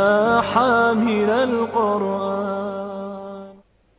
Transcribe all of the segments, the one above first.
يا حامل القرآن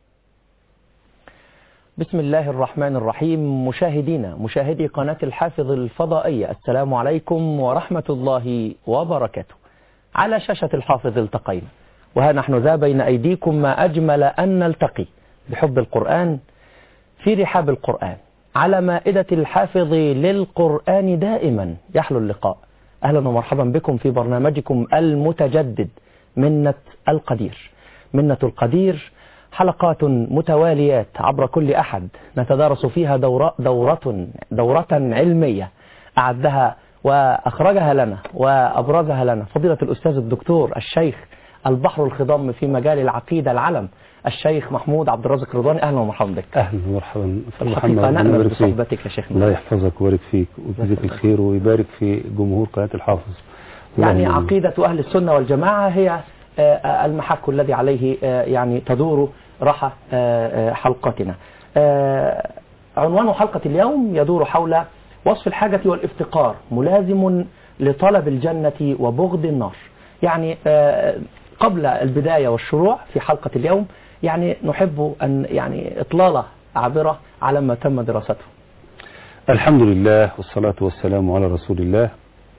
بسم الله الرحمن الرحيم مشاهدينا مشاهدي قناة الحافظ الفضائية السلام عليكم ورحمة الله وبركاته على شاشة الحافظ التقينا وها نحن ذا بين أيديكم ما أجمل أن نلتقي بحب القرآن في رحاب القرآن على مائدة الحافظ للقرآن دائما يحلو اللقاء أهلا ومرحبا بكم في برنامجكم المتجدد منة القدير منة القدير حلقات متواليات عبر كل أحد نتدارس فيها دورة, دورة, دورة علمية أعدها وأخرجها لنا وأبرزها لنا فضيلة الأستاذ الدكتور الشيخ البحر الخضم في مجال العقيدة العلم الشيخ محمود عبد الرازق رضواني أهلا ومرحبا بك اهلا ومرحبا أستاذ الحقيقة محمد ربنا نأمل يبارك فيك بصحبتك يا شيخنا الله يحفظك ويبارك فيك ويجزيك الخير ويبارك في جمهور قناة الحافظ يعني اللهم آمين. عقيدة أهل السنة والجماعة هي آه، المحك الذي عليه آه، يعني تدور راحة آه، آه، حلقتنا آه، عنوان حلقة اليوم يدور حول وصف الحاجة والافتقار ملازم لطلب الجنة وبغض النار يعني آه، قبل البداية والشروع في حلقة اليوم يعني نحب أن يعني إطلالة عابرة على ما تم دراسته الحمد لله والصلاة والسلام على رسول الله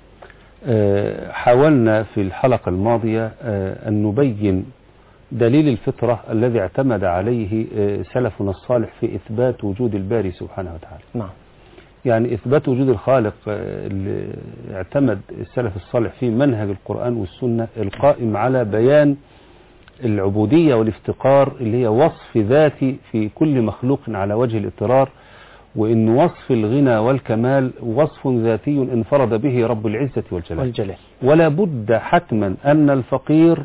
آه، حاولنا في الحلقة الماضية آه، أن نبين دليل الفطرة الذي اعتمد عليه آه، سلفنا الصالح في إثبات وجود الباري سبحانه وتعالى نعم يعني إثبات وجود الخالق آه، اللي اعتمد السلف الصالح فيه منهج القرآن والسنة القائم على بيان العبودية والافتقار اللي هي وصف ذاتي في كل مخلوق على وجه الاضطرار وإن وصف الغنى والكمال وصف ذاتي انفرد به رب العزة والجلال والجلال ولا بد حتما أن الفقير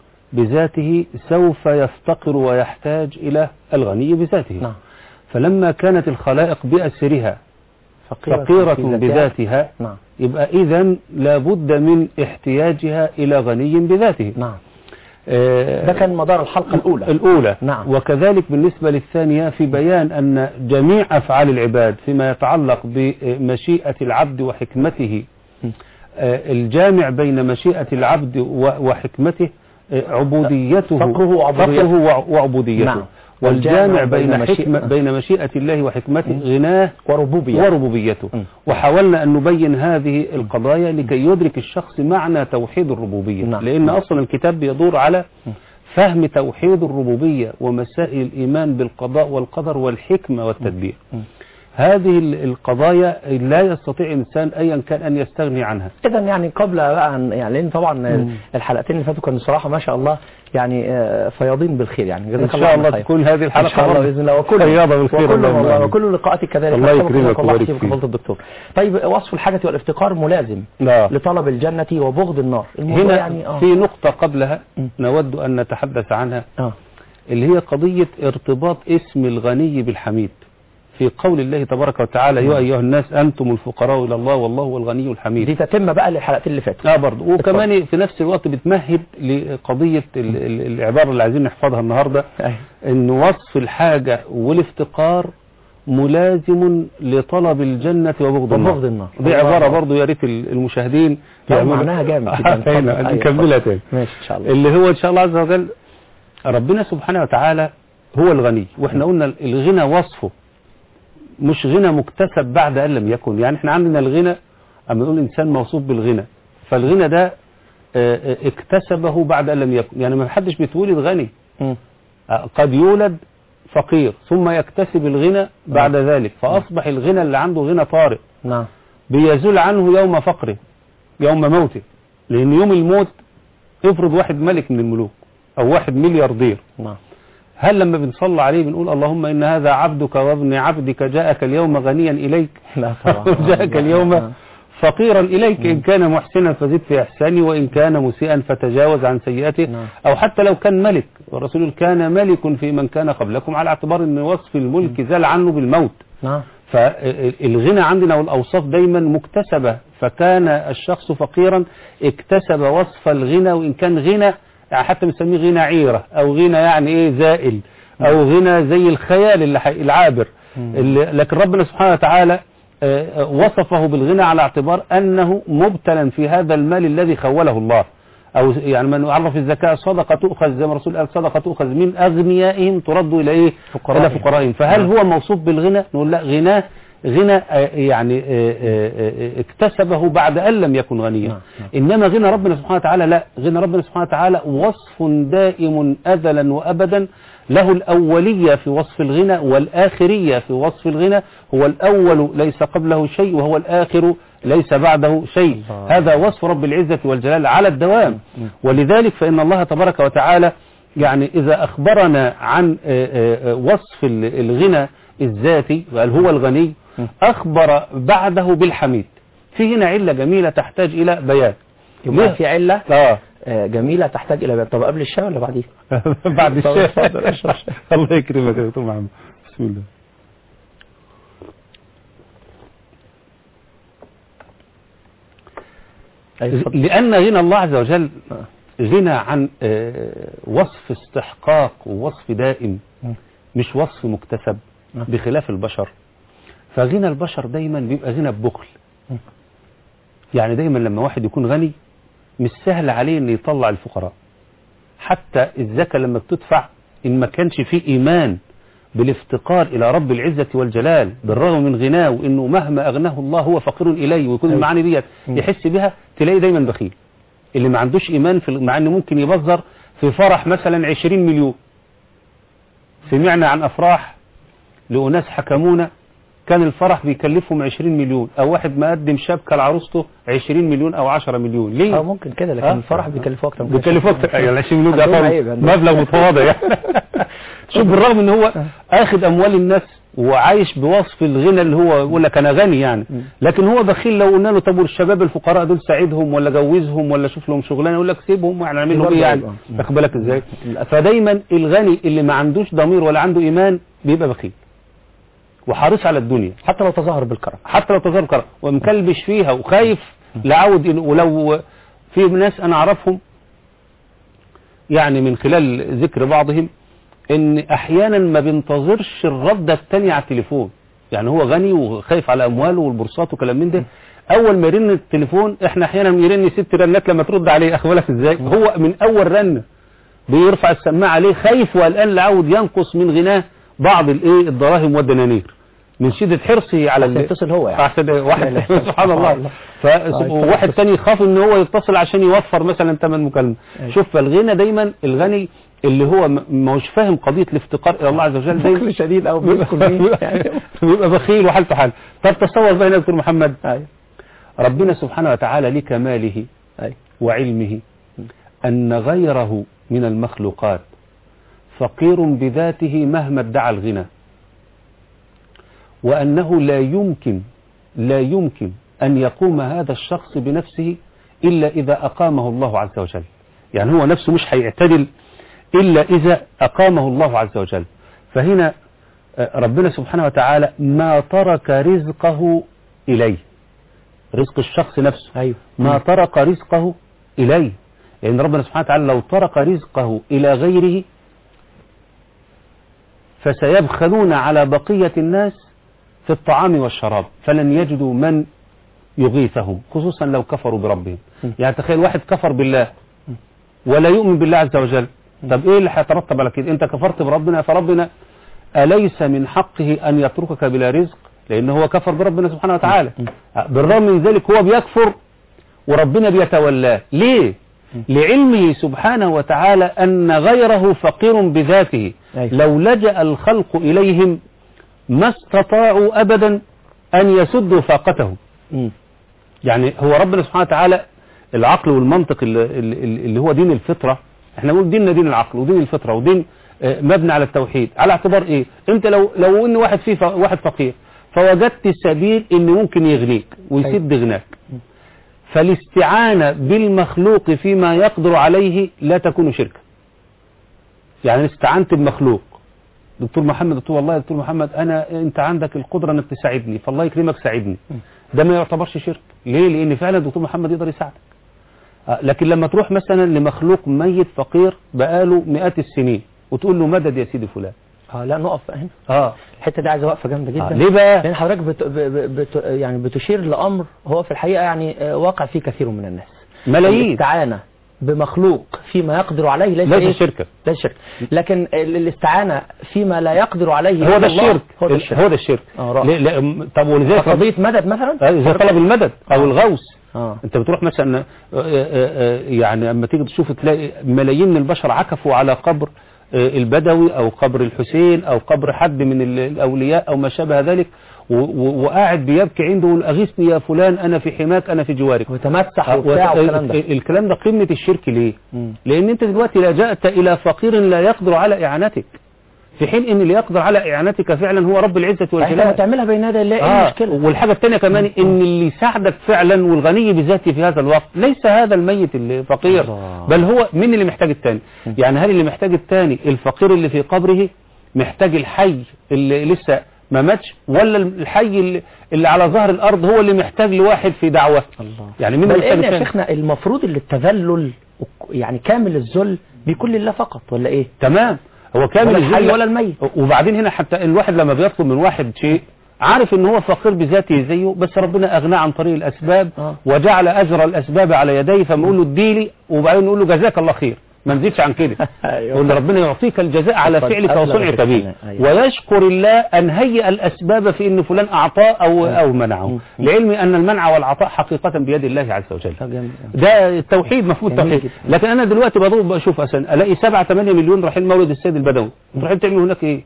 بذاته سوف يفتقر ويحتاج إلى الغني بذاته نعم فلما كانت الخلائق بأسرها فقيرة, فقيرة في ذاتها. بذاتها نعم يبقى إذا لابد من احتياجها إلى غني بذاته نعم آه، ده كان مدار الحلقة الأولى الأولى نعم. وكذلك بالنسبة للثانية في بيان أن جميع أفعال العباد فيما يتعلق بمشيئة العبد وحكمته م. آه، الجامع بين مشيئة العبد و- وحكمته آه، عبوديته فقره وعبوديته. فقره وع- وعبوديته نعم. والجامع بين بين حكمة مشيئة- بين مشيئة الله وحكمته غناه وربوبية وربوبيته م. وحاولنا أن نبين هذه القضايا لكي يدرك الشخص معنى توحيد الربوبية نعم. لأن أصلا الكتاب بيدور على فهم توحيد الربوبية ومسائل الإيمان بالقضاء والقدر والحكمة والتدبير م. هذه ال- القضايا لا يستطيع إنسان أيا كان أن يستغني عنها إذا يعني قبل بقى أن- يعني لأن طبعا مم. الحلقتين اللي فاتوا كانوا صراحة ما شاء الله يعني آه، فياضين بالخير يعني إن جزاك شاء الله عنا خير. تكون هذه إن الحلقة شاء الله برضه بإذن الله وكل فياضة بالخير وكل اللهم والله آمين. وكل لقاءاتي كذلك الله نسألك يكرمك الله ويبارك يحفظك فيك. فضيلة الدكتور طيب وصف الحاجة والافتقار ملازم لا. لطلب الجنة وبغض النار الموضوع هنا يعني آه. في نقطة قبلها م. نود أن نتحدث عنها آه. اللي هي قضية ارتباط اسم الغني بالحميد في قول الله تبارك وتعالى يا أيها الناس أنتم الفقراء إلى الله والله هو الغني دي الحميد تتم بقى للحلقتين اللي فاتوا اه برضه وكمان في نفس الوقت بتمهد لقضية ال- ال- العبارة اللي عايزين نحفظها النهاردة أيوة. ان وصف الحاجة والافتقار ملازم لطلب الجنة وبغض النار وبغض النار. دي الله عبارة أكبر. برضه يا ريت ال- المشاهدين لا، يعملوا- معناها جامد جدا. اتفضل. هنا أيوة، نكملها اتفضل. تاني ماشي إن شاء الله اللي هو ان شاء الله عز وجل ربنا سبحانه وتعالى هو الغني واحنا قلنا الغنى وصفه مش غنى مكتسب بعد ان لم يكن يعني احنا عندنا الغنى اما نقول انسان موصوف بالغنى فالغنى ده آه، آه، اكتسبه بعد ان لم يكن يعني ما حدش بيتولد غني مم. آه، قد يولد فقير ثم يكتسب الغنى بعد ذلك فاصبح الغنى اللي عنده غنى طارئ نعم بيزول عنه يوم فقره يوم موته لان يوم الموت افرض واحد ملك من الملوك او واحد ملياردير نعم هل لما بنصلي عليه بنقول اللهم ان هذا عبدك وابن عبدك جاءك اليوم غنيا اليك لا طبعا جاءك اليوم فقيرا إليك إن كان محسنا فزد في إحسانه وإن كان مسيئا فتجاوز عن سيئاته نعم. أو حتى لو كان ملك والرسول يقول كان ملك في من كان قبلكم على اعتبار أن وصف الملك زال عنه بالموت نعم فالغنى عندنا والأوصاف دايما مكتسبة فكان الشخص فقيرا اكتسب وصف الغنى وإن كان غنى يعني حتى بنسميه غنى عيرة أو غنى يعني إيه زائل أو غنى زي الخيال اللي حي- العابر اللي لكن ربنا سبحانه وتعالى آه، آه، وصفه بالغنى على اعتبار أنه مبتلا في هذا المال الذي خوله الله او يعني من يعرف الزكاه صدقه تؤخذ زي ما الرسول قال صدقه تؤخذ من اغنيائهم ترد الى ايه فقرائهم. الى فقرائهم فهل نعم. هو موصوف بالغنى نقول لا غناه غنى آه، يعني آه، آه، آه، اكتسبه بعد ان لم يكن غنيا نعم، نعم. انما غنى ربنا سبحانه وتعالى لا غنى ربنا سبحانه وتعالى وصف دائم ازلا وابدا له الاوليه في وصف الغنى والاخريه في وصف الغنى هو الاول ليس قبله شيء وهو الاخر ليس بعده شيء الله. هذا وصف رب العزه والجلال على الدوام مم. ولذلك فان الله تبارك وتعالى يعني اذا اخبرنا عن آه، آه، آه، وصف ال- الغنى الذاتي قال هو الغني مم. اخبر بعده بالحميد في هنا عله جميله تحتاج الى بيان يبقى ليه؟ في علة اه آه، جميلة تحتاج إلى بيان طب قبل الشاي ولا بعديه؟ بعد اتفضل، الشيء اتفضل، اشرب شاي. الله يكرمك يا دكتور محمد بسم الله أي اتفضل. لأن غنى الله عز وجل آه. غنى عن آه، وصف استحقاق ووصف دائم مم. مش وصف مكتسب آه. بخلاف البشر فغنى البشر دايما بيبقى غنى ببخل مم. يعني دايما لما واحد يكون غني مش سهل عليه ان يطلع الفقراء حتى الزكاة لما بتدفع ان ما كانش فيه ايمان بالافتقار الى رب العزة والجلال بالرغم من غناه وانه مهما اغناه الله هو فقير اليه ويكون أيوة. المعاني ديت مم. يحس بها تلاقيه دايما بخيل اللي ما عندوش ايمان في مع انه ممكن يبذر في فرح مثلا 20 مليون سمعنا عن افراح لاناس حكمونا كان الفرح بيكلفهم 20 مليون او واحد مقدم شبكه لعروسته 20 مليون او 10 مليون ليه اه ممكن كده لكن آه. الفرح بيكلفوه أكتر من كده. بيكلفوا اكتر ايوه ال 20 مليون ده عندهم طبعاً عيب، عندهم. مبلغ متواضع يعني شوف بالرغم ان هو اخذ اموال الناس وعايش بوصف الغنى اللي هو يقول لك انا غني يعني مم. لكن هو بخيل لو قلنا له طب والشباب الفقراء دول ساعدهم ولا جوزهم ولا شوف لهم شغلانه يقول لك سيبهم يعني نعمل لهم برضه ايه يعني عيب، آه. واخد بالك ازاي للأسف. فدايما الغني اللي ما عندوش ضمير ولا عنده ايمان بيبقى بخيل وحريص على الدنيا حتى لو تظاهر بالكرم حتى لو تظهر كرم ومكلبش فيها وخايف لعود إن- ولو في ناس انا اعرفهم يعني من خلال ذكر بعضهم ان احيانا ما بينتظرش الردة التانية على التليفون يعني هو غني وخايف على امواله والبورصات وكلام من ده اول ما يرن التليفون احنا احيانا يرن ست رنات لما ترد عليه اخد بالك ازاي هو من اول رنه بيرفع السماعه عليه خايف وقلقان لعود ينقص من غناه بعض الايه الدراهم والدنانير من شده حرصه على عشان ال- يتصل هو يعني. عشان واحد لا، لا، سبحان الله الله. ف- آه، وواحد يتصل. تاني يخاف ان هو يتصل عشان يوفر مثلا ثمن مكالمه أيوة. شوف فالغنى دايما الغني اللي هو م- ما هوش فاهم قضيه الافتقار الى الله عز وجل دايما بخل شديد أو بيذكر بيه يعني. بيبقى بخيل وحالته حال طب تصور بقى هنا يا دكتور محمد أيوة. ربنا سبحانه وتعالى لكماله أيوة. وعلمه أن غيره من المخلوقات فقير بذاته مهما ادعى الغنى وأنه لا يمكن لا يمكن أن يقوم هذا الشخص بنفسه إلا إذا أقامه الله عز وجل يعني هو نفسه مش هيعتدل إلا إذا أقامه الله عز وجل فهنا آه، ربنا سبحانه وتعالى ما ترك رزقه إليه رزق الشخص نفسه أيوة. ما ترك رزقه إليه لأن ربنا سبحانه وتعالى لو ترك رزقه إلى غيره فسيبخلون على بقية الناس في الطعام والشراب فلن يجدوا من يغيثهم خصوصا لو كفروا بربهم م. يعني تخيل واحد كفر بالله ولا يؤمن بالله عز وجل طب ايه اللي هيترتب على كده انت كفرت بربنا فربنا أليس من حقه أن يتركك بلا رزق لأن هو كفر بربنا سبحانه وتعالى بالرغم من ذلك هو بيكفر وربنا بيتولاه ليه لعلمه سبحانه وتعالى أن غيره فقير بذاته أيوة. لو لجأ الخلق إليهم ما استطاعوا أبدا أن يسدوا فاقتهم مم. يعني هو ربنا سبحانه وتعالى العقل والمنطق اللي, اللي اللي هو دين الفطرة احنا نقول ديننا دين العقل ودين الفطرة ودين آه، مبني على التوحيد على اعتبار ايه انت لو لو ان واحد فيه ف- واحد فقير فوجدت سبيل ان ممكن يغنيك ويسد غناك فالاستعانة بالمخلوق فيما يقدر عليه لا تكون شركا يعني استعنت بمخلوق دكتور محمد قلت له والله يا دكتور محمد انا انت عندك القدره انك تساعدني فالله يكرمك ساعدني ده ما يعتبرش شرك ليه لان فعلا دكتور محمد يقدر يساعدك آه، لكن لما تروح مثلا لمخلوق ميت فقير بقاله مئات السنين وتقول له مدد يا سيدي فلان اه لا نقف بقى هنا اه, الحته دي عايزه وقفه جامده جدا آه. ليه بقى لان حضرتك بت... ب... ب... بت... يعني بتشير لامر هو في الحقيقه يعني آه، واقع فيه كثير من الناس ملايين الاستعانه بمخلوق فيما يقدر عليه ليس ليس إيه؟ شركا ليس شرك لكن ال- الاستعانة فيما لا يقدر عليه هو إلا ده الله، الشرك هو ده الشرك هو ده الشرك آه، رائع. ليه- لا، م- طب ولذلك قضية مدد مثلا آه، زي طلب المدد او الغوث آه. انت بتروح مثلا آه، آه، آه، يعني اما تيجي تشوف تلاقي ملايين من البشر عكفوا على قبر آه، البدوي او قبر الحسين او قبر حد من ال- الاولياء او ما شابه ذلك و- و- وقاعد بيبكي عنده يقول اغيثني يا فلان انا في حماك انا في جوارك وتمسح آه، وبتاع وت- والكلام ده الكلام ده قمة الشرك ليه مم. لان انت دلوقتي لجأت الى فقير لا يقدر على اعانتك في حين ان اللي يقدر على اعانتك فعلا هو رب العزة انت ما والجلال تعملها بين يدي الله ايه آه المشكلة والحاجة الثانية كمان ان اللي يساعدك فعلا والغني بذاته في هذا الوقت ليس هذا الميت الفقير الله. بل هو مين اللي محتاج الثاني يعني هل اللي محتاج الثاني الفقير اللي في قبره محتاج الحي اللي لسه ما ماتش ولا الحي اللي, اللي على ظهر الارض هو اللي محتاج لواحد في دعوة الله يعني مين بل اللي محتاج ان يا الثاني شيخنا المفروض اللي التذلل يعني كامل الذل بيكون لله فقط ولا ايه تمام هو كامل ولا الحي الذل. ولا الميت وبعدين هنا حتى الواحد لما بيطلب من واحد شيء عارف ان هو فقير بذاته زيه بس ربنا اغناه عن طريق الاسباب آه. وجعل اجر الاسباب على يديه فبنقول له اديلي وبعدين نقول له جزاك الله خير ما نزيدش عن كده أيوة. وان ربنا يعطيك الجزاء على قد فعلك أبلغ وصنعك في به الكلام. أيوة. ويشكر الله ان هيئ الاسباب في ان فلان اعطاه او او منعه م. لعلم ان المنع والعطاء حقيقه بيد الله عز وجل طب جميل. ده التوحيد مفهوم جميل التوحيد جدا. لكن انا دلوقتي بضوء بشوف اصلا الاقي 7 8 مليون رايحين مولد السيد البدوي رايحين تعملوا هناك ايه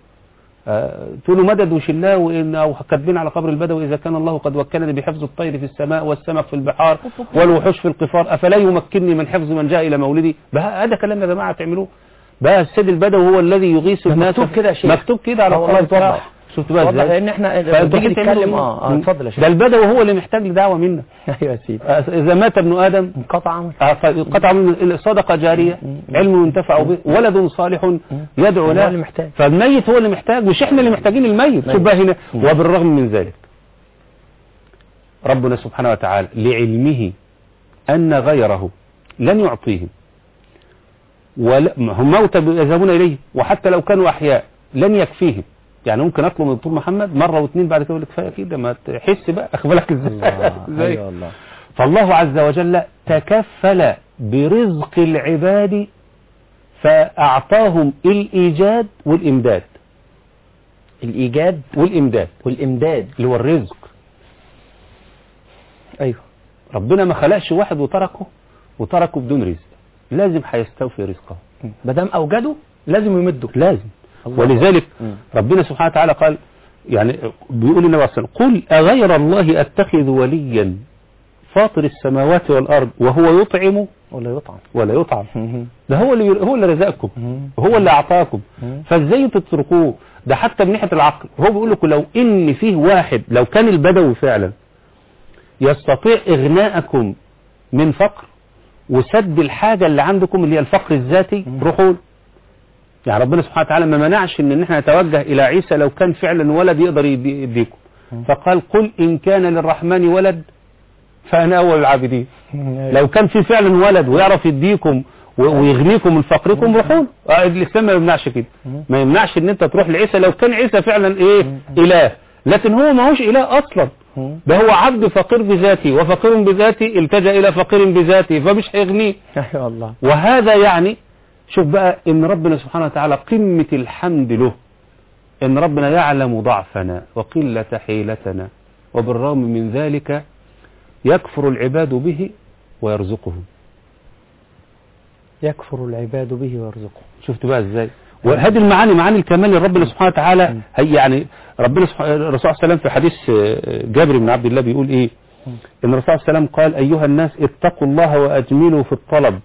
آه، تقولوا مدد وشلاه وإن أو كاتبين على قبر البدوي إذا كان الله قد وكلني بحفظ الطير في السماء والسمك في البحار والوحوش في القفار أفلا يمكنني من حفظ من جاء إلى مولدي بقى هذا كلام يا جماعة تعملوه بقى السيد البدوي هو الذي يغيث ده الناس مكتوب كده يا شيخ. مكتوب كده على آه والله القرآن اتوضح. شفت بقى اتوضح ازاي لان احنا فأنتوا بنيجي بتعملوا نتكلم إيه؟ اه اه م. اتفضل يا شيخ ده البدوي هو اللي محتاج لدعوة منا ايوه يا سيدي آه، إذا مات ابن آدم انقطع عمل قطع من صدقة جارية علم ينتفع به ولد صالح يدعو هو له اللي محتاج. فالميت هو اللي محتاج مش احنا اللي محتاجين الميت شوف بقى هنا وبالرغم من ذلك ربنا سبحانه وتعالى لعلمه أن غيره لن يعطيهم ولا هم موتى يذهبون إليه وحتى لو كانوا أحياء لن يكفيهم يعني ممكن أطلب من الدكتور محمد مرة واثنين بعد كده يقول لك كفايه كده ما تحس بقى أخبرك إزاي الله إزاي؟ ايوه والله فالله عز وجل تكفل برزق العباد فأعطاهم الإيجاد والإمداد الايجاد والإمداد والامداد اللي هو الرزق ايوه ربنا ما خلقش واحد وتركه وتركه بدون رزق لازم هيستوفي رزقه ما دام اوجده لازم يمده لازم الله ولذلك مم. ربنا سبحانه وتعالى قال يعني بيقول لنا وصل قل أغير الله أتخذ وليا فاطر السماوات والأرض وهو يطعم ولا يطعم ولا يطعم ده هو اللي هو اللي رزقكم هو اللي اعطاكم مم. فازاي تتركوه ده حتى من ناحيه العقل هو بيقول لكم لو ان فيه واحد لو كان البدوي فعلا يستطيع اغناءكم من فقر وسد الحاجه اللي عندكم اللي هي الفقر الذاتي روحوا له. يعني ربنا سبحانه وتعالى ما منعش ان احنا نتوجه الى عيسى لو كان فعلا ولد يقدر يدي- يديكم فقال قل ان كان للرحمن ولد فانا اول العابدين لو كان في فعلا ولد ويعرف يديكم و- ويغنيكم من فقركم روحوا له. آه، الاسلام ما يمنعش كده ما يمنعش ان انت تروح لعيسى لو كان عيسى فعلا ايه اله لكن هو ما هوش اله اصلا ده هو عبد فقير بذاته وفقير بذاته التجا الى فقير بذاته فمش هيغنيه ايوه والله وهذا يعني شوف بقى ان ربنا سبحانه وتعالى قمة الحمد له ان ربنا يعلم ضعفنا وقلة حيلتنا وبالرغم من ذلك يكفر العباد به ويرزقهم يكفر العباد به ويرزقه شفت بقى ازاي وهذه المعاني معاني الكمال اللي ربنا سبحانه وتعالى هي يعني ربنا سبحانه الرسول صلى الله عليه وسلم في حديث آه، جابر بن عبد الله بيقول ايه ان الرسول صلى الله عليه وسلم قال ايها الناس اتقوا الله واجملوا في الطلب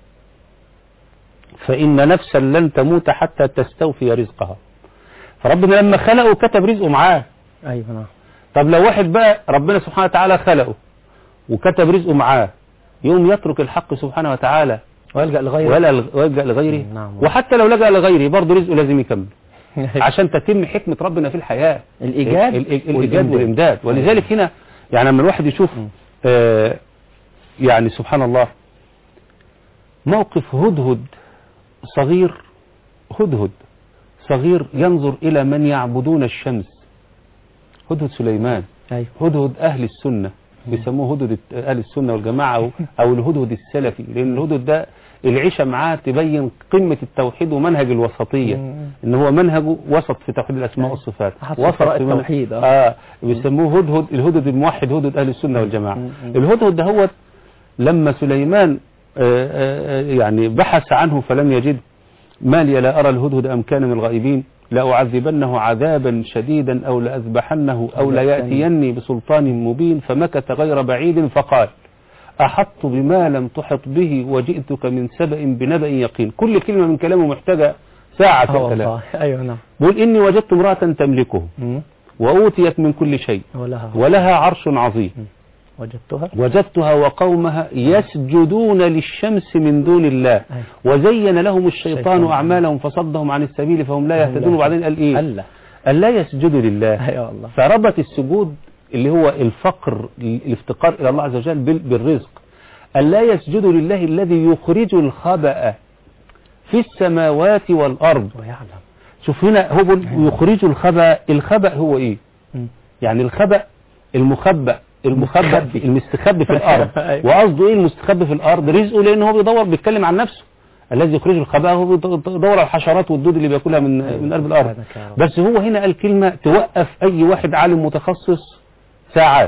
فان نفسا لن تموت حتى تستوفي رزقها فربنا لما خلقه كتب رزقه معاه ايوه نعم طب لو واحد بقى ربنا سبحانه وتعالى خلقه وكتب رزقه معاه يوم يترك الحق سبحانه وتعالى ويلجأ لغيره ولا ويلجأ لغيره نعم. وحتى لو لجأ لغيره برضه رزقه لازم يكمل عشان تتم حكمة ربنا في الحياة الإيجاد ال- ال- الإيجاد والإمداد. والإمداد ولذلك هنا يعني لما الواحد يشوف آه يعني سبحان الله موقف هدهد صغير هدهد صغير ينظر إلى من يعبدون الشمس هدهد سليمان ايوه هدهد أهل السنة بيسموه هدهد اهل السنه والجماعه او, أو الهدهد السلفي لان الهدهد ده العيشه معاه تبين قمه التوحيد ومنهج الوسطيه مم. ان هو منهجه وسط في توحيد الاسماء والصفات حسب وسط قراءة في منهج- التوحيد، آه. اه بيسموه هدهد الهدهد الموحد هدهد اهل السنه والجماعه مم. مم. الهدهد ده هو لما سليمان آه، آه، آه، يعني بحث عنه فلم يجد ما لي لا أرى الهدهد أم كان من الغائبين لأعذبنه عذابا شديدا أو لأذبحنه أو ليأتيني بسلطان مبين فمكث غير بعيد فقال أحطت بما لم تحط به وجئتك من سبأ بنبأ يقين كل كلمة من كلامه محتاجة ساعة آه كلام والله أيوه نعم بقول إني وجدت امرأة تملكه مم. وأوتيت من كل شيء ولها ولها عرش عظيم وجدتها وجدتها وقومها يسجدون للشمس من دون الله أيوه. وزين لهم الشيطان الشيطان. أعمالهم فصدهم عن السبيل فهم لا يهتدون وبعدين قال إيه ألا قال لا يسجدوا لله أيوه والله فربط السجود اللي هو الفقر الافتقار إلى الله عز وجل بال- بالرزق قال لا يسجدوا لله الذي يخرج الخبأ في السماوات والأرض ويعلم شوف هنا هو بيقول يخرج الخبأ الخبأ هو إيه مم. يعني الخبأ المخبأ المخبأ المستخبي. المستخبي في الأرض أيوة. وقصده إيه المستخبي في الأرض رزقه لأن هو بيدور بيتكلم عن نفسه الذي يخرج الخبأ هو بيدور على الحشرات والدود اللي بياكلها من من قلب الأرض سبحانك يا رب. بس هو هنا قال كلمة توقف أي واحد عالم متخصص ساعات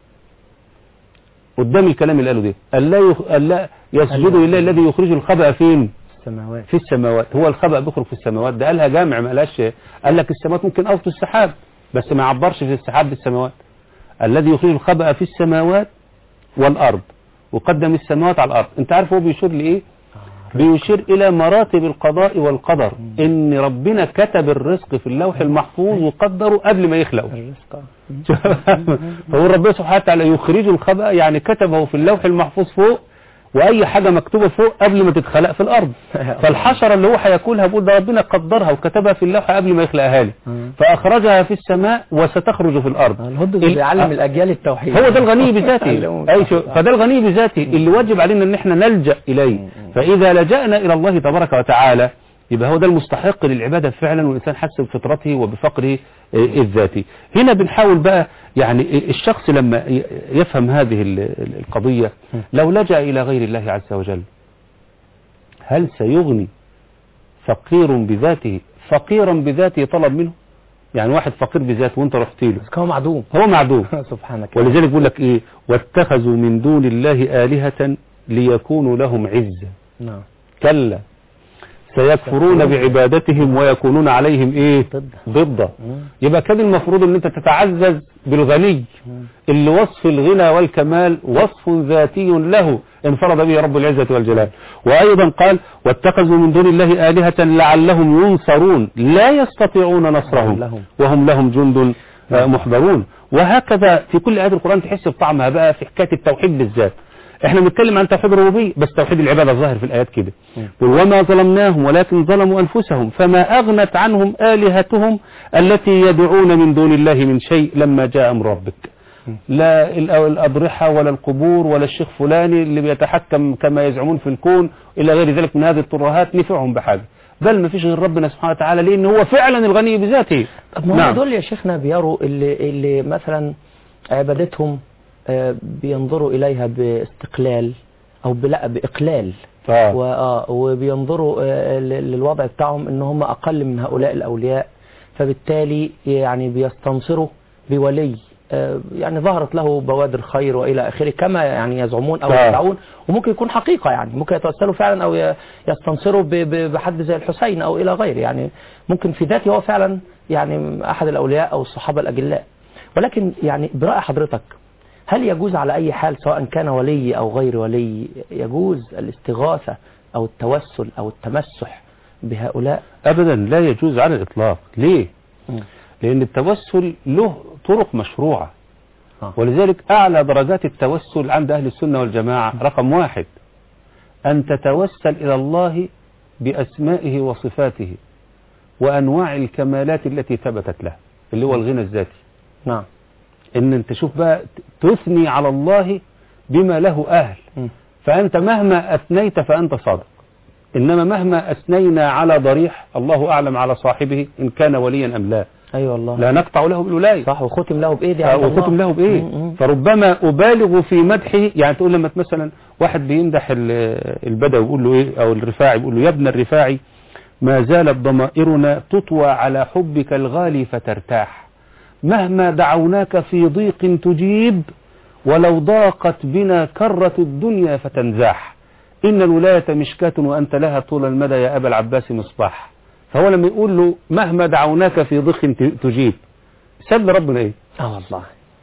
قدام الكلام اللي قاله ده قال لا يخ... قال لا يسجدوا لله الذي يخرج الخبأ فين السماوات في السماوات هو الخبأ بيخرج في السماوات ده قالها جامع ما قالهاش قال لك السماوات ممكن قصده السحاب بس ما عبرش في السحاب بالسماوات الذي يخرج الخبأ في السماوات والأرض وقدم السماوات على الأرض انت عارف هو بيشير لإيه بيشير إلى مراتب القضاء والقدر إن ربنا كتب الرزق في اللوح المحفوظ وقدره قبل ما يخلقه الرزق فهو ربنا سبحانه وتعالى يخرج الخبأ يعني كتبه في اللوح المحفوظ فوق واي حاجة مكتوبة فوق قبل ما تتخلق في الارض فالحشرة اللي هو هياكلها بيقول ده ربنا قدرها وكتبها في اللوحة قبل ما يخلقها لي مم. فاخرجها في السماء وستخرج في الارض الهدد ال- بيعلم الأجيال التوحيد هو ده الغني بذاته علمهم. أي شو فده الغني بذاته اللي واجب علينا ان احنا نلجأ اليه فاذا لجأنا الى الله تبارك وتعالى يبقى هو ده المستحق للعبادة فعلا والإنسان حس بفطرته وبفقره آه، الذاتي هنا بنحاول بقى يعني الشخص لما ي- يفهم هذه ال- ال- القضية لو لجأ إلى غير الله عز وجل هل سيغني فقير بذاته فقيرا بذاته طلب منه يعني واحد فقير بذاته وانت رحت له بس هو معدوم هو معدوم سبحانك ولذلك بيقول لك ايه واتخذوا من دون الله آلهة ليكونوا لهم عزا نعم كلا سيكفرون بعبادتهم ويكونون عليهم ايه ضد ضده يبقى كان المفروض ان انت تتعزز بالغني اللي وصف الغنى والكمال وصف ذاتي له انفرد به رب العزة والجلال وأيضا قال واتخذوا من دون الله آلهة لعلهم ينصرون لا يستطيعون نصرهم لهم. وهم لهم جند آه، محضرون وهكذا في كل آيات القرآن تحس بطعمها بقى في حكاية التوحيد بالذات احنا بنتكلم عن توحيد الربوبية بس توحيد العبادة ظاهر في الآيات كده قل وما ظلمناهم ولكن ظلموا أنفسهم فما أغنت عنهم آلهتهم التي يدعون من دون الله من شيء لما جاء أمر ربك لا الأ- الأضرحة ولا القبور ولا الشيخ فلاني اللي بيتحكم كما يزعمون في الكون إلى غير ذلك من هذه الترهات نفعهم بحاجة بل ما فيش غير ربنا سبحانه وتعالى لأن هو فعلا الغني بذاته طب ما هم دول يا شيخنا بيروا اللي, اللي مثلا عبادتهم آه، بينظروا إليها باستقلال أو بلا بإقلال آه. وآه وبينظروا آه، ل- للوضع بتاعهم ان هم اقل من هؤلاء الاولياء فبالتالي يعني بيستنصروا بولي آه، يعني ظهرت له بوادر خير والى اخره كما يعني يزعمون او آه. يدعون وممكن يكون حقيقه يعني ممكن يتوسلوا فعلا او ي- يستنصروا ب- ب- بحد زي الحسين او الى غيره يعني ممكن في ذاته هو فعلا يعني احد الاولياء او الصحابه الاجلاء ولكن يعني براي حضرتك هل يجوز على أي حال سواء كان ولي أو غير ولي يجوز الاستغاثة أو التوسل أو التمسح بهؤلاء أبدا لا يجوز على الإطلاق ليه مم. لأن التوسل له طرق مشروعة آه. ولذلك أعلى درجات التوسل عند أهل السنة والجماعة رقم واحد أن تتوسل إلى الله بأسمائه وصفاته وأنواع الكمالات التي ثبتت له اللي هو الغنى الذاتي نعم ان انت شوف بقى تثني على الله بما له اهل مم. فانت مهما اثنيت فانت صادق انما مهما اثنينا على ضريح الله اعلم على صاحبه ان كان وليا ام لا ايوه والله لا نقطع له بالولاية صح وختم له بايه دي آه، عند الله. وختم له بايه م- م. فربما ابالغ في مدحه يعني تقول لما مثلا واحد بيمدح ال- البدوي يقول له ايه او الرفاعي يقول له يا ابن الرفاعي ما زالت ضمائرنا تطوى على حبك الغالي فترتاح مهما دعوناك في ضيق تجيب ولو ضاقت بنا كرة الدنيا فتنزاح إن الولاية مشكاة وأنت لها طول المدى يا أبا العباس مصباح فهو لما يقول له مهما دعوناك في ضيق ت- تجيب ساب ربنا ايه اه والله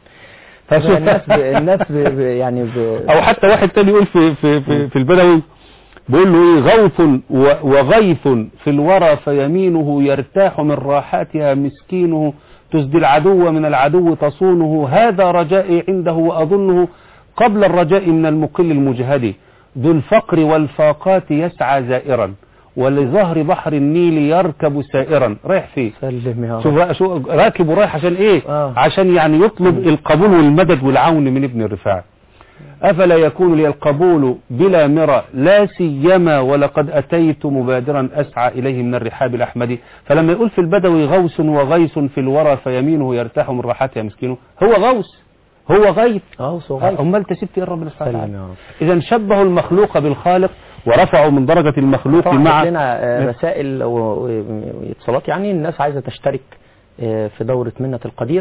طب الناس ب... الناس ب... ب... يعني ب... او حتى واحد تاني يقول في في في, في البدوي بيقول له ايه غوث و- وغيث في الورى فيمينه يرتاح من راحاتها مسكينه تسدي العدو من العدو تصونه هذا رجائي عنده واظنه قبل الرجاء من المقل المجهد ذو الفقر والفاقات يسعى زائرا ولظهر بحر النيل يركب سائرا رايح فيه سلم يا شوف رب بقى- شو راكب ورايح عشان ايه آه. عشان يعني يطلب القبول والمدد والعون من ابن الرفاعي أفلا يكون لي القبول بلا مرى لا سيما ولقد أتيت مبادرا أسعى إليه من الرحاب الأحمدي فلما يقول في البدوي غوث وغيث في الورى فيمينه يرتاح من راحتها مسكينه هو غوث هو غيث اه صغير أمال تسبت إيه ربنا سبحانه سلم وتعالى يا رب إذا شبهوا المخلوق بالخالق ورفعوا من درجة المخلوق طبعا مع جات لنا آه، رسائل و- و- واتصالات يعني الناس عايزه تشترك آه، في دوره منة القدير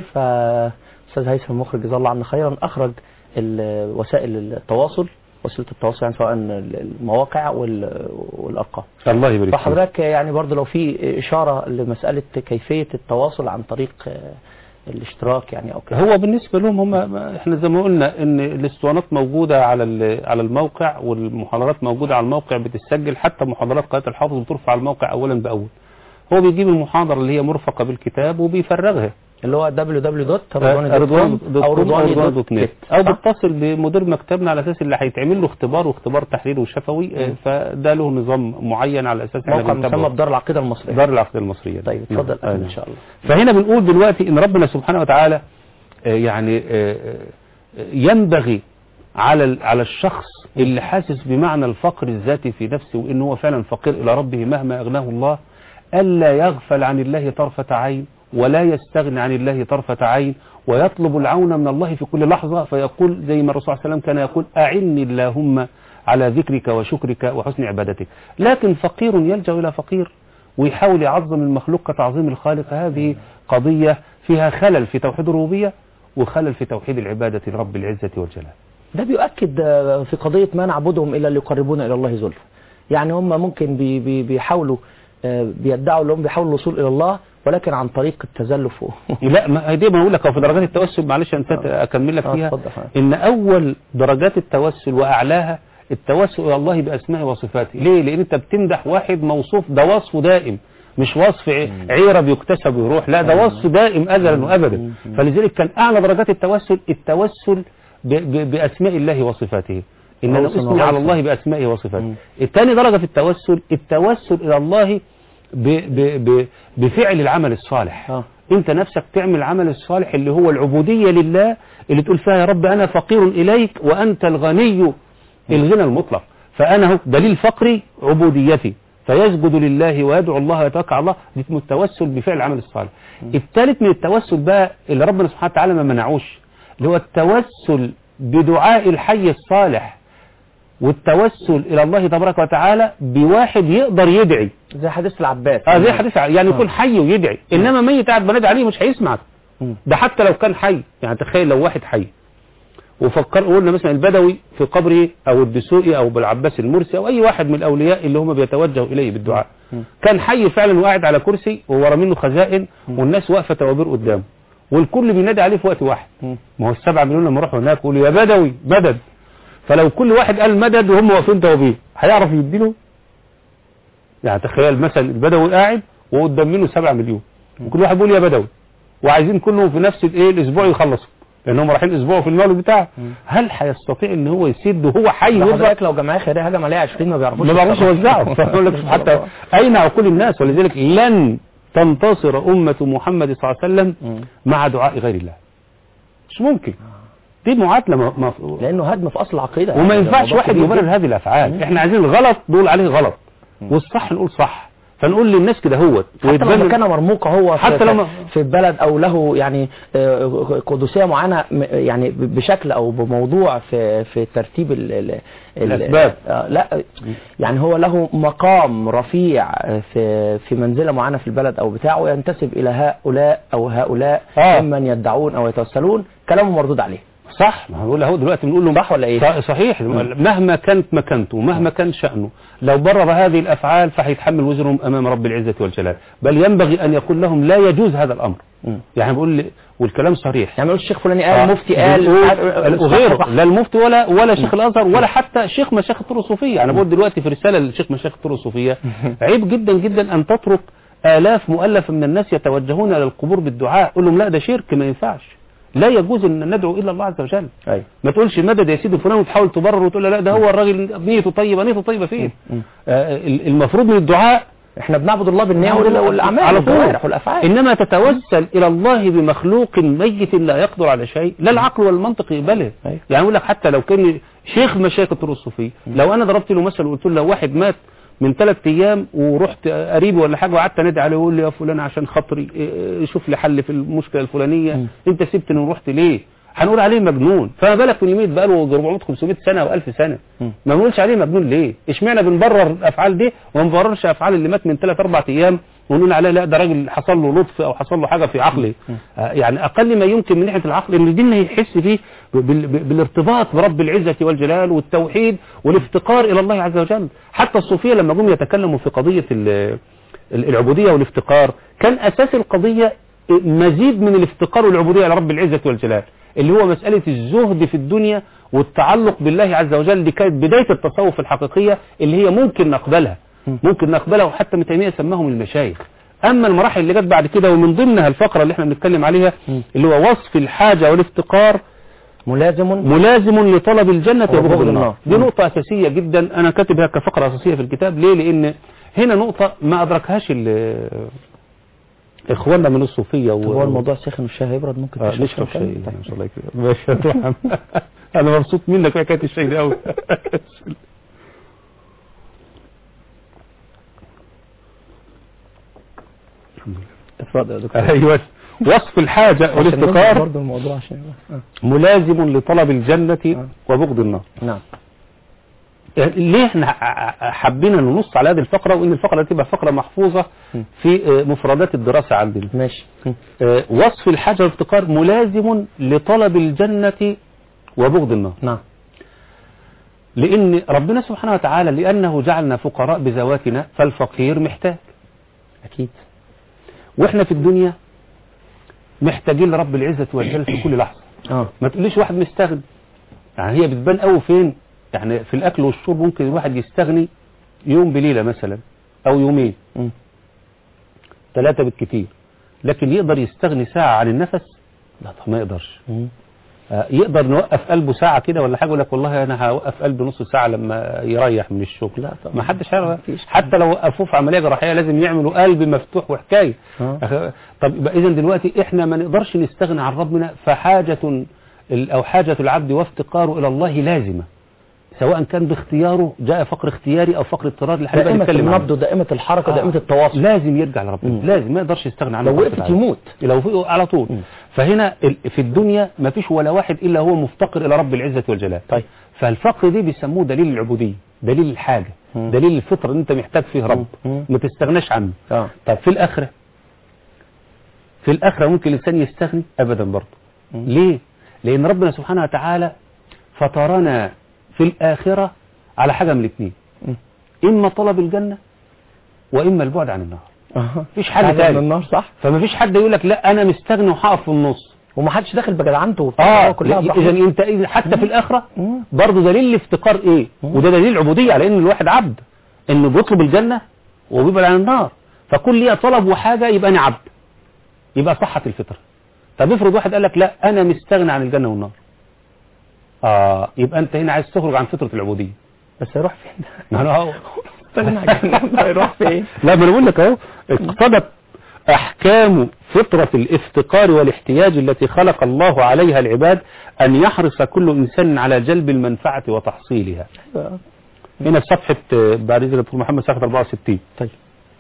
فاستاذ هيثم المخرج جزاه الله عنا خيرا اخرج ال- وسائل التواصل وسيله التواصل يعني سواء المواقع وال- والارقام الله يبارك فيك. فحضرتك يعني برضه لو في اشاره لمساله كيفيه التواصل عن طريق آه، الاشتراك يعني او كده هو بالنسبة لهم هم احنا زي ما قلنا ان الاسطوانات موجودة على ال- على الموقع والمحاضرات موجودة على الموقع بتسجل حتى محاضرات قناة الحافظ بترفع على الموقع اولا باول هو بيجيب المحاضرة اللي هي مرفقة بالكتاب وبيفرغها اللي هو رضوان www.رضواني.com او رضواني دوت دوت نت نت او صح؟ بتصل بمدير مكتبنا على اساس اللي هيتعمل له اختبار واختبار تحريري وشفوي اه، فده له نظام معين على اساس احنا موقع بنتابعه. مسمى بدار العقيده المصريه دار العقد المصرية طيب اتفضل نعم. ان شاء الله فهنا بنقول دلوقتي ان ربنا سبحانه وتعالى آه، يعني آه، آه، ينبغي على ال- على الشخص اللي حاسس بمعنى الفقر الذاتي في نفسه وان هو فعلا فقير الى ربه مهما اغناه الله الا يغفل عن الله طرفة عين ولا يستغني عن الله طرفة عين ويطلب العون من الله في كل لحظة فيقول زي ما الرسول صلى الله عليه وسلم كان يقول أعني اللهم على ذكرك وشكرك وحسن عبادتك لكن فقير يلجأ إلى فقير ويحاول يعظم المخلوق كتعظيم الخالق هذه قضية فيها خلل في توحيد الربوبية وخلل في توحيد العبادة لرب العزة والجلال ده بيؤكد آه، في قضيه ما نعبدهم الا ليقربونا الى الله زلفى يعني هم ممكن بي بي بيحاولوا آه، بيدعوا انهم بيحاولوا الوصول الى الله ولكن عن طريق التزلف و- لا ما هي دي ما اقول لك هو في درجات التوسل معلش انت اكمل لك آه، فيها اتفضل. ان اول درجات التوسل واعلاها التوسل الى الله باسمائه وصفاته ليه لان انت بتمدح واحد موصوف ده وصفه دائم مش وصف ع- عيره بيكتسب ويروح لا ده وصف دائم ازلا وابدا فلذلك كان اعلى درجات التوسل التوسل ب- ب- باسماء الله وصفاته ان انا غوثاً اثني على وغوثاً. الله باسمائه وصفاته مم. الثاني درجه في التوسل التوسل الى الله ب ب ب بفعل العمل الصالح آه. انت نفسك تعمل العمل الصالح اللي هو العبودية لله اللي تقول فيها يا رب انا فقير اليك وانت الغني الغنى المطلق فانا هو دليل فقري عبوديتي فيسجد لله ويدعو الله ويتوكل على الله دي اسمه التوسل بفعل العمل الصالح الثالث من التوسل بقى اللي ربنا سبحانه وتعالى ما منعوش اللي هو التوسل بدعاء الحي الصالح والتوسل الى الله تبارك وتعالى بواحد يقدر يدعي زي حديث العباس اه زي حديث ع- يعني يكون حي ويدعي انما ميت قاعد بنادي عليه مش هيسمعك مم. ده حتى لو كان حي يعني تخيل لو واحد حي وفكر قلنا مثلا البدوي في قبره او الدسوقي او بالعباس المرسي او اي واحد من الاولياء اللي هم بيتوجهوا اليه بالدعاء مم. كان حي فعلا وقاعد على كرسي وورا منه خزائن والناس واقفه توابير قدامه والكل بينادي عليه في وقت واحد مم. ما هو السبعة مليون لما راحوا هناك يقولوا يا بدوي مدد فلو كل واحد قال مدد وهم واقفين توابير هيعرف يديله يعني تخيل مثلا البدوي قاعد وقدام منه سبعة مليون وكل واحد بيقول يا بدوي وعايزين كلهم في نفس الايه الاسبوع يخلصوا لانهم رايحين اسبوع في المولد بتاعه هل هيستطيع ان هو يسد وهو حي ده ويرزق حضرتك لو جمعيه خيريه هجم عليها 20 ما بيعرفوش ما بيعرفوش يتصرفوا. يوزعوا فيقول لك حتى اين عقول الناس ولذلك لن تنتصر امه محمد صلى الله عليه وسلم مم. مع دعاء غير الله مش ممكن دي معادله ما ما لانه هدم في اصل العقيده وما يعني ينفعش الموضوع واحد كبير يبرر جدا. هذه الافعال احنا عايزين الغلط نقول عليه غلط والصح نقول صح فنقول للناس كده هو حتى لو كان مرموق هو حتى في, لما- في البلد او له يعني آه، قدسيه معينه م- يعني ب- بشكل او بموضوع في في ترتيب ال ال ال- الأسباب. آه، لا يعني هو له مقام رفيع آه، في في منزله معينه في البلد او بتاعه ينتسب الى هؤلاء او هؤلاء آه. ممن يدعون او يتوسلون كلامه مردود عليه صح ما هنقول اهو دلوقتي بنقول له صح ولا ايه؟ ص- صحيح مهما كانت مكانته ومهما كان شأنه لو برر هذه الأفعال فهيتحمل وزرهم أمام رب العزة والجلال بل ينبغي أن يقول لهم لا يجوز هذا الأمر مم. يعني بقول لي والكلام صريح يعني ما يقولش الشيخ فلاني قال آه، مفتي قال بنقول عاد- صح، وغيره صح. لا المفتي ولا ولا شيخ الازهر ولا حتى شيخ مشايخ الطرق الصوفيه انا بقول دلوقتي في رساله لشيخ مشايخ الطرق الصوفيه عيب جدا جدا ان تترك الاف مؤلفه من الناس يتوجهون الى القبور بالدعاء قول لهم لا ده شرك ما ينفعش لا يجوز ان ندعو الا الله عز وجل أيوة. ما تقولش مدد يا سيدي فلان وتحاول تبرر وتقول له لا ده هو الراجل نيته طيبه نيته طيبه فين مم. آه المفروض من الدعاء احنا بنعبد الله بالنية وال- والاعمال على طول والجوارح والافعال انما تتوسل الى الله بمخلوق ميت لا يقدر على شيء لا العقل ولا المنطق يقبله أيوة. يعني اقول لك حتى لو كان شيخ مشايخ الطرق الصوفيه لو انا ضربت له مثل وقلت له لو واحد مات من ثلاث ايام ورحت قريبي ولا حاجه وقعدت انادي عليه ويقول لي يا فلان عشان خاطري إيه، شوف لي حل في المشكله الفلانيه مم. انت سبتني ورحت ليه هنقول عليه مجنون فما بالك من يميت بقاله 400 500 سنه او 1000 سنه مم. ما بنقولش عليه مجنون ليه اشمعنى بنبرر الافعال دي وما نبررش افعال اللي مات من 3 4 ايام ونقول عليه لا ده راجل حصل له لطف او حصل له حاجه في عقله آه يعني اقل ما يمكن من ناحيه العقل ان الدين هيحس فيه بال- بال- بالارتباط برب العزه والجلال والتوحيد والافتقار الى الله عز وجل حتى الصوفيه لما جم يتكلموا في قضيه ال- ال- العبوديه والافتقار كان اساس القضيه مزيد من الافتقار والعبوديه الى رب العزه والجلال اللي هو مساله الزهد في الدنيا والتعلق بالله عز وجل دي كانت بدايه التصوف الحقيقيه اللي هي ممكن نقبلها ممكن نقبلها وحتى ابن تيميه سماهم المشايخ اما المراحل اللي جت بعد كده ومن ضمنها الفقره اللي احنا بنتكلم عليها اللي هو وصف الحاجه والافتقار ملازم ملازم لطلب الجنة وبغض وبغض النار. النار دي نقطة أساسية جدا أنا كاتبها كفقرة أساسية في الكتاب ليه لأن هنا نقطة ما أدركهاش ال- إخواننا من الصوفية و... هو الموضوع سخن والشاي هيبرد ممكن آه تشرب نشرب شاي؟ شاي ما شاء الله يكرمك ماشي يا توحم. أنا مبسوط منك في حكاية الشاي دي أوي اتفضل يا دكتور أيوه وصف الحاجة عشان ننظر والافتقار برضه الموضوع عشان آه. ملازم لطلب الجنة وبغض النار نعم يعني ليه احنا ح- حبينا ننص على هذه الفقرة وان الفقرة دي تبقى فقرة محفوظة في آه، مفردات الدراسة عندنا ماشي آه، وصف الحاجة والافتقار ملازم لطلب الجنة وبغض النار نعم لأن ربنا سبحانه وتعالى لأنه جعلنا فقراء بذواتنا فالفقير محتاج اكيد وإحنا في الدنيا محتاجين لرب العزة والجلال في كل لحظة اه ما تقوليش واحد مستغني يعني هي بتبان قوي فين يعني في الأكل والشرب ممكن الواحد يستغني يوم بليلة مثلا أو يومين مم. ثلاثة بالكثير لكن يقدر يستغني ساعة عن النفس لا طبعا ما يقدرش مم. آه، يقدر نوقف قلبه ساعة كده ولا حاجة يقول لك والله أنا هوقف قلبي نص ساعة لما يريح من الشغل لا طبعا. ما حدش هيعرف مفيش. حتى لو وقفوه في عملية جراحية لازم يعملوا قلب مفتوح وحكاية آه. أخ- طب يبقى إذا دلوقتي إحنا ما نقدرش نستغنى عن ربنا فحاجة ال- أو حاجة العبد وافتقاره إلى الله لازمة سواء كان باختياره جاء فقر اختياري أو فقر اضطراري اللي هنبقى دائمة نتكلم عنه. النبض ودائمة الحركة آه. ودائمة التواصل لازم يرجع لربنا مم. لازم ما يقدرش يستغنى عنه لو طرفة وقفت عين. يموت لو في على طول مم. فهنا ال- في الدنيا ما فيش ولا واحد إلا هو مفتقر إلى رب العزة والجلال طيب. فالفقر دي بيسموه دليل العبودية دليل الحاجة مم. دليل الفطر ان انت محتاج فيه رب مم. ما تستغناش عنه اه طب في الآخرة في الآخرة ممكن الإنسان يستغني أبدا برضه مم. ليه لأن ربنا سبحانه وتعالى فطرنا في الآخرة على حاجة من الاثنين مم. إما طلب الجنة وإما البعد عن النار اه مفيش حل بعد تاني. من النار صح فما فيش حد يقول لك لا أنا مستغني وهقف في النص ومحدش داخل بجدعنته اه كلها اذا براحته. انت إذا حتى في الاخره مم. برضه دليل الافتقار ايه مم. وده دليل العبوديه على ان الواحد عبد انه بيطلب الجنه وبيبعد عن النار فكل ليه طلب وحاجه يبقى انا عبد يبقى صحت الفطره طب افرض واحد قال لك لا انا مستغني عن الجنه والنار اه يبقى انت هنا عايز تخرج عن فطره العبوديه بس هيروح فين ما انا اهو استغنى عن الجنة، هيروح فين لا ما انا بقول لك اهو اقتضت احكام فطرة الافتقار والاحتياج التي خلق الله عليها العباد ان يحرص كل انسان على جلب المنفعة وتحصيلها أيوة. هنا في صفحة آه، بعد اذن دكتور محمد صفحة 64 طيب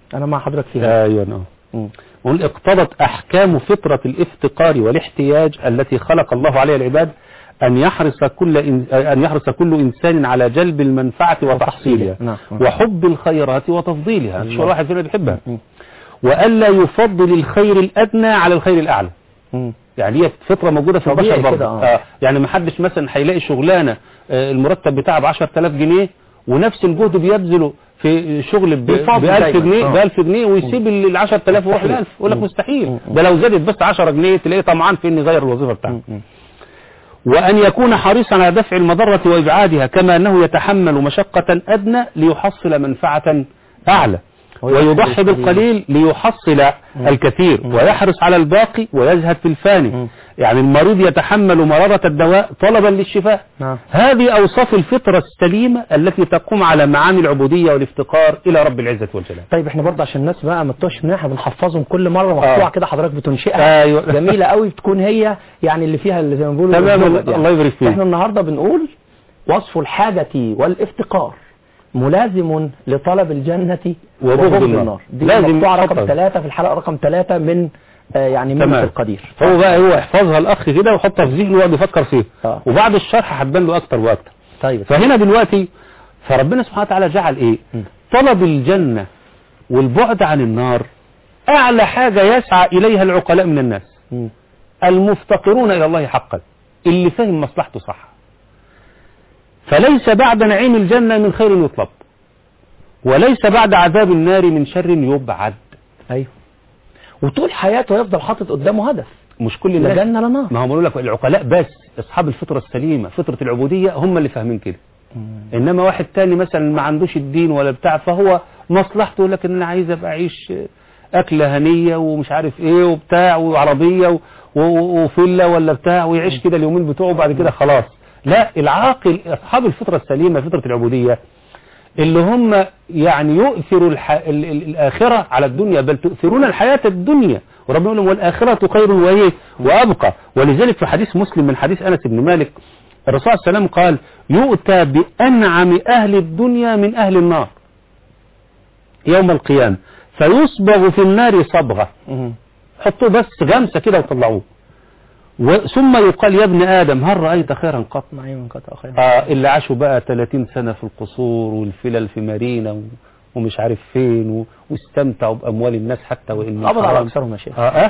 انا مع حضرتك فيها ايوه نعم مم. نقول اقتضت احكام فطرة الافتقار والاحتياج التي خلق الله عليها العباد ان يحرص كل إن... ان يحرص كل انسان على جلب المنفعة وتحصيلها نعم. وحب الخيرات وتفضيلها مش الله. كل واحد فينا بيحبها مم. والا يفضل الخير الادنى على الخير الاعلى مم. يعني هي فطره موجوده في طبيعي البشر كده، برضه آه. آه. يعني ما حدش مثلا هيلاقي شغلانه آه، المرتب بتاعها ب 10000 جنيه ونفس الجهد بيبذله في شغل ب بيفضل 1000 دايماً، جنيه آه. ب 1000 جنيه ويسيب ال 10000 ويروح ل 1000 يقول لك مم. مستحيل مم. ده لو زادت بس 10 جنيه تلاقيه طمعان في انه يغير الوظيفه بتاعته مم. وأن يكون حريصا على دفع المضرة وإبعادها كما أنه يتحمل مشقة أدنى ليحصل منفعة أعلى ويضحي بالقليل ليحصل الكثير ويحرص على الباقي ويزهد في الفاني يعني المريض يتحمل مرارة الدواء طلبا للشفاء نعم. هذه أوصاف الفطرة السليمة التي تقوم على معاني العبودية والافتقار إلى رب العزة والجلال طيب احنا برضه عشان الناس بقى ما تتوهش مننا احنا بنحفظهم كل مره مقطوعه آه. كده حضرتك بتنشئها أيوة. جميله قوي بتكون هي يعني اللي فيها اللي زي ما بيقولوا تمام، الزبد الله يبارك فيك. احنا النهارده بنقول وصف الحاجه والافتقار ملازم لطلب الجنة وبغض النار. دي لازم مقطوعة رقم تحفظ. ثلاثة في الحلقة رقم ثلاثة من آه يعني منة تمام. القدير هو بقى هو يحفظها الأخ كده ويحطها في ذهنه ويقعد يفكر فيها آه. وبعد الشرح هتبان له أكتر وأكتر طيب فهنا دلوقتي فربنا سبحانه وتعالى جعل ايه م. طلب الجنة والبعد عن النار اعلى حاجة يسعى اليها العقلاء من الناس مم. المفتقرون الى الله حقا اللي فهم مصلحته صح فليس بعد نعيم الجنة من خير يطلب وليس بعد عذاب النار من شر يبعد ايوه وطول حياته يفضل حاطط قدامه هدف مش كل لا الناس جنة لا نار ما هم بيقول لك العقلاء بس اصحاب الفطرة السليمة فطرة العبودية هم اللي فاهمين كده انما واحد تاني مثلا ما عندوش الدين ولا بتاع فهو مصلحته يقول لك ان انا عايز ابقى اعيش اكله هنيه ومش عارف ايه وبتاع وعربيه و- و- وفيلا ولا بتاع ويعيش كده اليومين بتوعه وبعد كده خلاص لا العاقل اصحاب الفطره السليمه فطره العبوديه اللي هم يعني يؤثروا الح... ال... ال... الآخرة على الدنيا بل تؤثرون الحياة الدنيا وربنا يقول لهم والآخرة خير وإيه وأبقى ولذلك في حديث مسلم من حديث أنس بن مالك الرسول صلى الله عليه وسلم قال يؤتى بأنعم أهل الدنيا من أهل النار يوم القيامة فيصبغ في النار صبغة مم. حطوه بس غمسة كده وطلعوه و- ثم يقال يا ابن آدم هل رأيت خيرا قط معي من قطع خير آه اللي عاشوا بقى 30 سنة في القصور والفلل في مارينا و- ومش عارف فين و- واستمتعوا بأموال الناس حتى وإن قبض على حرام. أكثرهم يا شيخ آه آه.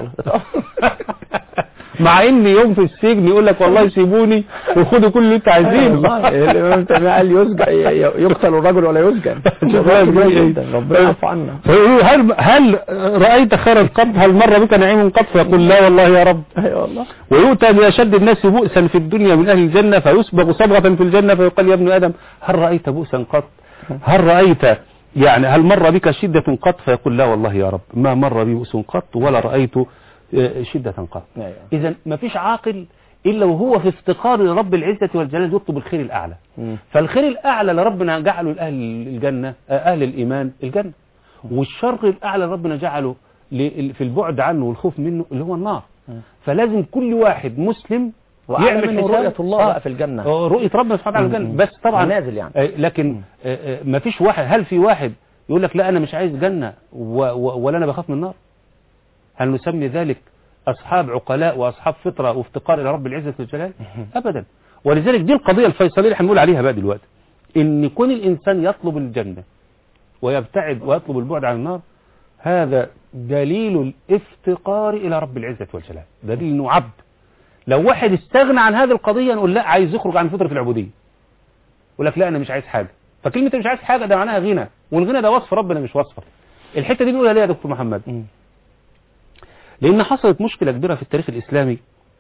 مع ان يوم في السجن يقول لك والله سيبوني وخدوا كل اللي انت عايزينه والله الإمام تيمية قال يسجن يقتل الرجل ولا يسجن شوف بقى والله بيقول كبير إيه. جدا ربنا يعفو عنا فيقول هل هل رأيت خيرا قط هل مر بك نعيم قط فيقول لا والله يا رب ايوه والله ويؤتى بأشد الناس بؤسا في الدنيا من أهل الجنة فيسبغ صبغة في الجنة فيقال يا ابن آدم هل رأيت بؤسا قط هل رأيت يعني هل مر بك شدة قط فيقول لا والله يا رب ما مر بي بؤس قط ولا رأيت آه، شدة قط أيوة. إذا ما فيش عاقل إلا وهو في افتقار لرب العزة والجلال يطلب الخير الأعلى مم. فالخير الأعلى لربنا جعله لأهل الجنة آه، أهل الإيمان الجنة والشر الأعلى ربنا جعله ل- في البعد عنه والخوف منه اللي هو النار مم. فلازم كل واحد مسلم وأعلى منه حساب- رؤية الله آه، بقى في الجنة آه، رؤية ربنا سبحانه وتعالى في الجنة مم. بس طبعا نازل يعني. آه، لكن ما فيش واحد هل في واحد يقول لك لا أنا مش عايز جنة و- و- ولا أنا بخاف من النار هل نسمي ذلك أصحاب عقلاء وأصحاب فطرة وافتقار إلى رب العزة والجلال أبدا ولذلك دي القضية الفيصلية اللي هنقول عليها بقى دلوقتي إن يكون الإنسان يطلب الجنة ويبتعد ويطلب البعد عن النار هذا دليل الافتقار إلى رب العزة والجلال دليل إنه عبد لو واحد استغنى عن هذه القضية نقول لا عايز يخرج عن فطرة العبودية يقول لك لا أنا مش عايز حاجة فكلمة مش عايز حاجة ده معناها غنى والغنى ده وصف ربنا مش وصفه الحتة دي نقولها ليه يا دكتور محمد مم. لأن حصلت مشكلة كبيرة في التاريخ الإسلامي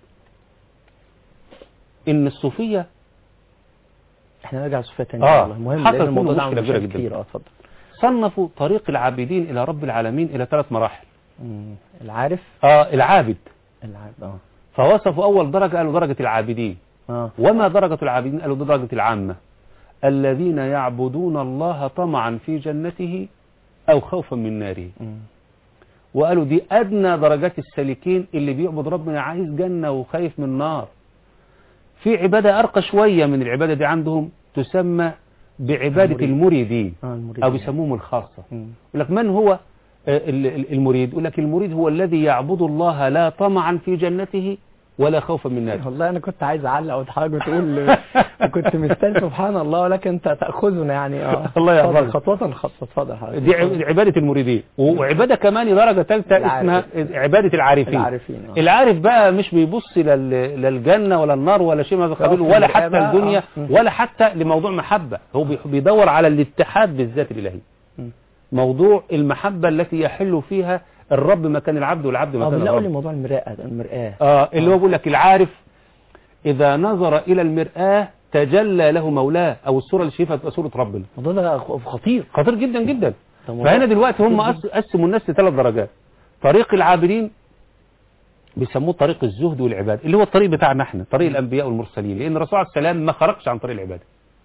إن الصوفية احنا نرجع للصوفية تاني آه. والله مهم حصل لأن الموضوع فيهم ده عنده مشكلة مشاكل كبيرة كتير جدا. اه اتفضل صنفوا طريق العابدين إلى رب العالمين إلى ثلاث مراحل مم. العارف آه العابد العارف اه فوصفوا أول درجة قالوا درجة العابدين اه وما درجة العابدين قالوا دي درجة العامة الذين يعبدون الله طمعا في جنته أو خوفا من ناره مم. وقالوا دي أدنى درجات السالكين اللي بيعبد ربنا عايز جنة وخايف من نار في عبادة أرقى شوية من العبادة دي عندهم تسمى بعبادة المريد. المريدين اه المريد أو بيسموهم الخاصة مم. يقول لك من هو ال- ال- المريد يقول لك المريد هو الذي يعبد الله لا طمعا في جنته ولا خوفا من ناره والله انا كنت عايز اعلق وتحاجة وتقول كنت مستني سبحان الله ولكن انت تاخذنا يعني اه الله اتفضل، يحفظك. خطوه خطوه اتفضل حضرتك. دي ع- عبادة المريدين وعبادة كمان درجة ثالثة اسمها العارف. عبادة العارفين العارفين آه. العارف بقى مش بيبص لل- للجنة ولا النار ولا شيء ما بقبله في ولا المرآة حتى بقى، الدنيا آه. ولا حتى لموضوع محبة هو بي- بيدور على الاتحاد بالذات الإلهية مم. موضوع المحبة التي يحل فيها الرب مكان العبد والعبد اه مكان بالله قول لي الرب موضوع المرآة ده، المرآة آه اللي هو بيقول لك العارف إذا نظر إلى المرآة تجلى له مولاه أو الصورة اللي شايفها تبقى صورة ربنا الموضوع ده خطير خطير جدا جدا ده موضوع فهنا دلوقتي هم خطير قس- قسموا الناس لثلاث درجات طريق العابدين بيسموه طريق الزهد والعباده اللي هو الطريق بتاعنا احنا طريق الانبياء والمرسلين لان الرسول عليه السلام ما خرجش عن طريق العباده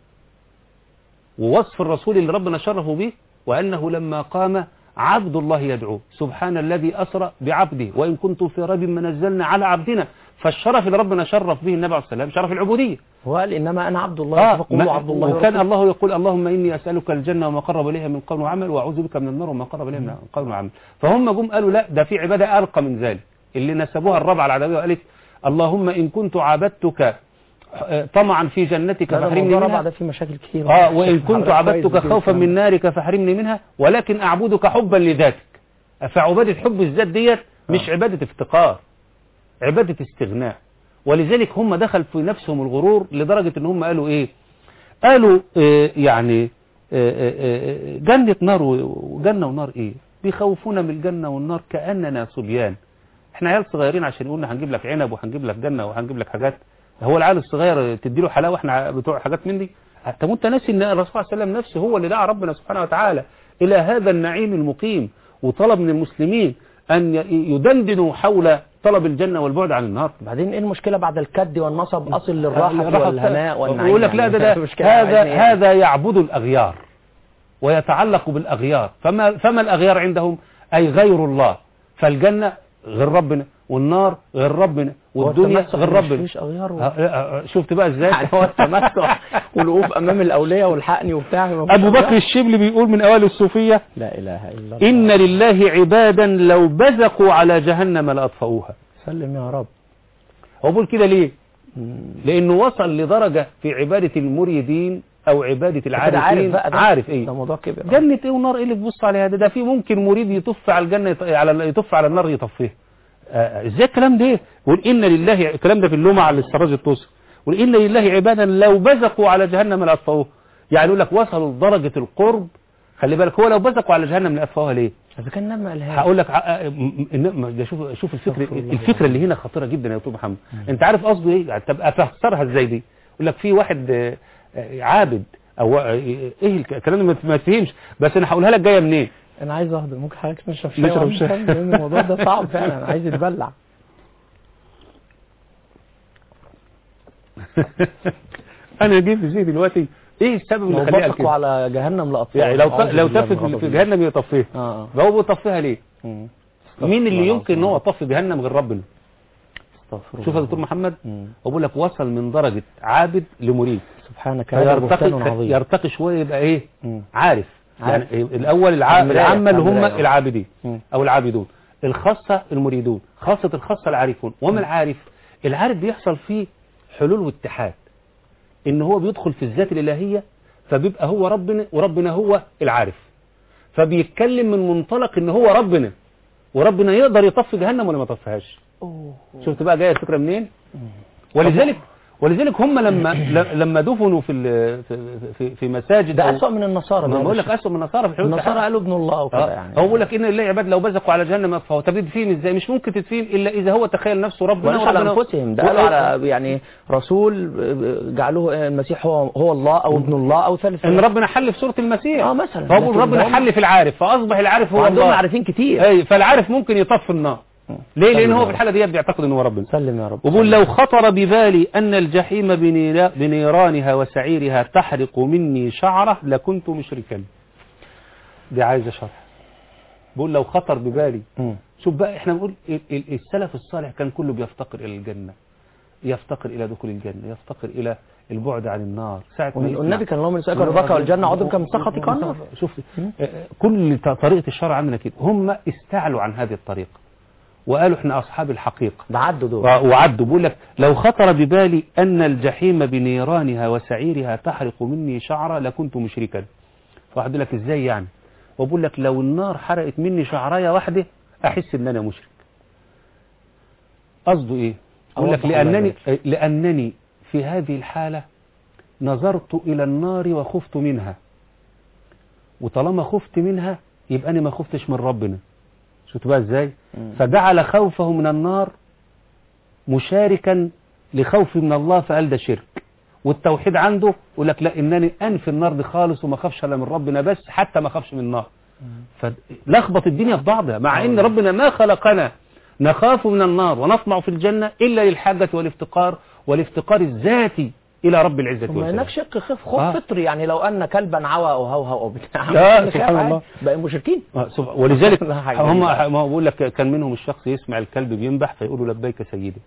ووصف الرسول اللي ربنا شرفه به وانه لما قام عبد الله يدعوه سبحان الذي اسرى بعبده وان كنت في ريب ما نزلنا على عبدنا فالشرف اللي ربنا شرف به النبي عليه السلام شرف العبوديه هو قال انما انا عبد الله آه فقولوا ما- عبد الله وكان ورسوله. الله يقول اللهم إني أسألك الجنة وما قرب إليها من قول وعمل وأعوذ بك من النار وما قرب إليها من قول وعمل فهم جم قالوا لا ده في عبادة أرقى من ذلك اللي نسبوها الرابعة العدوية وقالت اللهم إن كنت عبدتك آه، طمعا في جنتك لا، ده فاحرمني موضوع رابعة منها ده فيه مشاكل كتير اه وإن كنت حضرتك عبدتك كويس خوفا جدا. من نارك فاحرمني منها ولكن أعبدك حبا لذاتك فعبادة حب الذات ديت مش عبادة افتقار عبادة استغناء ولذلك هم دخل في نفسهم الغرور لدرجة ان هم قالوا ايه قالوا آه يعني آه آه آه جنة نار و- وجنة ونار ايه بيخوفونا من الجنة والنار كأننا صبيان احنا عيال صغيرين عشان يقولنا هنجيب لك عنب وهنجيب لك جنة وهنجيب لك حاجات هو العيال الصغير تديله حلاوة احنا بتوع حاجات من دي طب وانت ناسي ان الرسول صلى الله عليه وسلم نفسه هو اللي دعا ربنا سبحانه وتعالى الى هذا النعيم المقيم وطلب من المسلمين ان ي- يدندنوا حول طلب الجنة والبعد عن النار بعدين ايه المشكلة بعد الكد والنصب اصل للراحة الراحة والهناء والنعيم يقول لك لا يعني ده, ده مشكلة هذا عايزين إيه؟ هذا يعبد الأغيار ويتعلق بالأغيار فما, فما الأغيار عندهم أي غير الله فالجنة غير ربنا والنار غير ربنا هو والدنيا التمسح غير مش ربنا فيش أغيار و- ها- ها- شفت بقى ازاي يعني هو التمسح والوقوف امام الاولياء والحقني وبتاع ما فيش ابو أغيار؟ بكر الشبلي بيقول من اوائل الصوفيه لا اله الا الله ان لله عبادا لو بزقوا على جهنم لاطفئوها سلم يا رب هو بيقول كده ليه مم. لانه وصل لدرجه في عباده المريدين او عباده كده العارفين عارف بقى ده عارف ايه ده موضوع كبير جنة ايه ونار ايه اللي تبص عليها ده ده في ممكن مريد يطف على الجنة يط- على يطف على النار يطفيه آه، ازاي الكلام ده يقول ان لله الكلام ده في اللومة على السراج الطوسي يقول ان لله عبادا لو بزقوا على جهنم لاطفئوها يعني يقول لك وصلوا لدرجة القرب خلي بالك هو لو بزقوا على جهنم لاطفئوها ليه اذا كان نعم قالها هقول لك ع- آه، م- م- ده شوف شوف الفكره استغفر الله الفكره اللي هنا خطيره جدا يا دكتور محمد انت عارف قصده ايه يعني طب افسرها ازاي دي يقول لك في واحد آه، آه، عابد او آه، ايه الك- الكلام ده ما- ما تفهمش بس انا هقولها لك جايه منين انا عايز اهضم ممكن حضرتك نشرب شاي نشرب وأقوم شاي. نكمل؟ لان الموضوع ده صعب فعلا انا عايز يتبلع انا اجيب زي دلوقتي ايه السبب لو اللي خليها بصقوا كده على جهنم لاطفال يعني لو ف... أعوذ لو بالله تفت من غضب في الله. جهنم يطفيها اه فهو بيطفيها ليه مم. مين اللي الله يمكن ان هو يطفي جهنم غير ربنا استغفر شوف يا الله. دكتور محمد مم. بقول لك وصل من درجه عابد لمريد سبحانك هذا بهتان فيرتقي عظيم يرتقي شويه يبقى ايه مم. عارف عارف. يعني الاول الع... المراية، العامه اللي هم المراية. العابدين مم. او العابدون الخاصه المريدون خاصه الخاصه العارفون وما العارف العارف بيحصل فيه حلول واتحاد ان هو بيدخل في الذات الالهيه فبيبقى هو ربنا وربنا هو العارف فبيتكلم من منطلق ان هو ربنا وربنا يقدر يطفي جهنم ولا ما يطفيهاش أوه. شفت بقى جايه الفكره منين ولذلك ولذلك هم لما ل- لما دفنوا في ال- في في, في مساجد ده أو- أسوأ من النصارى ما ده بقول يا لك باشا. اسوء من النصارى في حلول النصارى التحرر. قالوا ابن الله وكده آه. يعني هو بيقول لك ان الله عباد لو بزقوا على جهنم يطفئوا طب تدفين ازاي مش ممكن تدفين الا اذا هو تخيل نفسه ربنا وليس على وربنا- انفسهم ده قالوا على يعني رسول جعلوه المسيح هو هو الله او ابن الله او ثالث ان ربنا حل في سوره المسيح اه مثلا فهو بيقول لكن ربنا هم- حل في العارف فاصبح العارف هو وعندهم الله عارفين كتير اي فالعارف ممكن يطفي النار ليه لان سلم هو يا في رب. الحاله ديت بيعتقد ان هو ربنا سلم يا رب وبقول لو خطر ببالي أن الجحيم بنيرا- بنيرانها وسعيرها تحرق مني شعرة لكنت مشركا دي عايزة شرح بقول لو خطر ببالي مم. شوف بقى احنا بنقول ال- ال- السلف الصالح كان كله بيفتقر إلى الجنة يفتقر إلى دخول الجنة يفتقر إلى البعد عن النار ساعة ما يسمع والنبي كان اللهم يسألك ربك والجنة عوض بك من سخطك والنار شوف آه، كل ط- طريقة الشرع عندنا كده هم استعلوا عن هذه الطريقة وقالوا احنا أصحاب الحقيقة ده عدوا دول و- وعدوا بيقول لك لو خطر ببالي أن الجحيم بنيرانها وسعيرها تحرق مني شعرة لكنت مشركا فواحد يقول لك ازاي يعني وبقول لك لو النار حرقت مني شعرايه واحدة أحس إن أنا مشرك قصده إيه يقول لك أوضح الله لأنني, ذلك. لأنني في هذه الحالة نظرت إلى النار وخفت منها وطالما خفت منها يبقى أنا ما خفتش من ربنا شفت بقى إزاي مم. فجعل خوفه من النار مشاركا لخوفي من الله فقال ده شرك والتوحيد عنده يقول لك لا انني انفي النار دي خالص وما اخافش الا من ربنا بس حتى ما اخافش من النار فلخبط الدنيا في بعضها مع ان ربنا ما خلقنا نخاف من النار ونطمع في الجنة الا للحاجة والافتقار والافتقار الذاتي الى رب العزة ما هناك والجلال شق خف خوف آه. فطري يعني لو ان كلبا عوى او هوهو او بتاع لا، نخاف سبحان عادي. الله. بقى مشركين آه، سبحان- ولذلك لا حاجة هم جميلة. ما هو بقول لك كان منهم الشخص يسمع الكلب بينبح فيقول له لبيك سيدي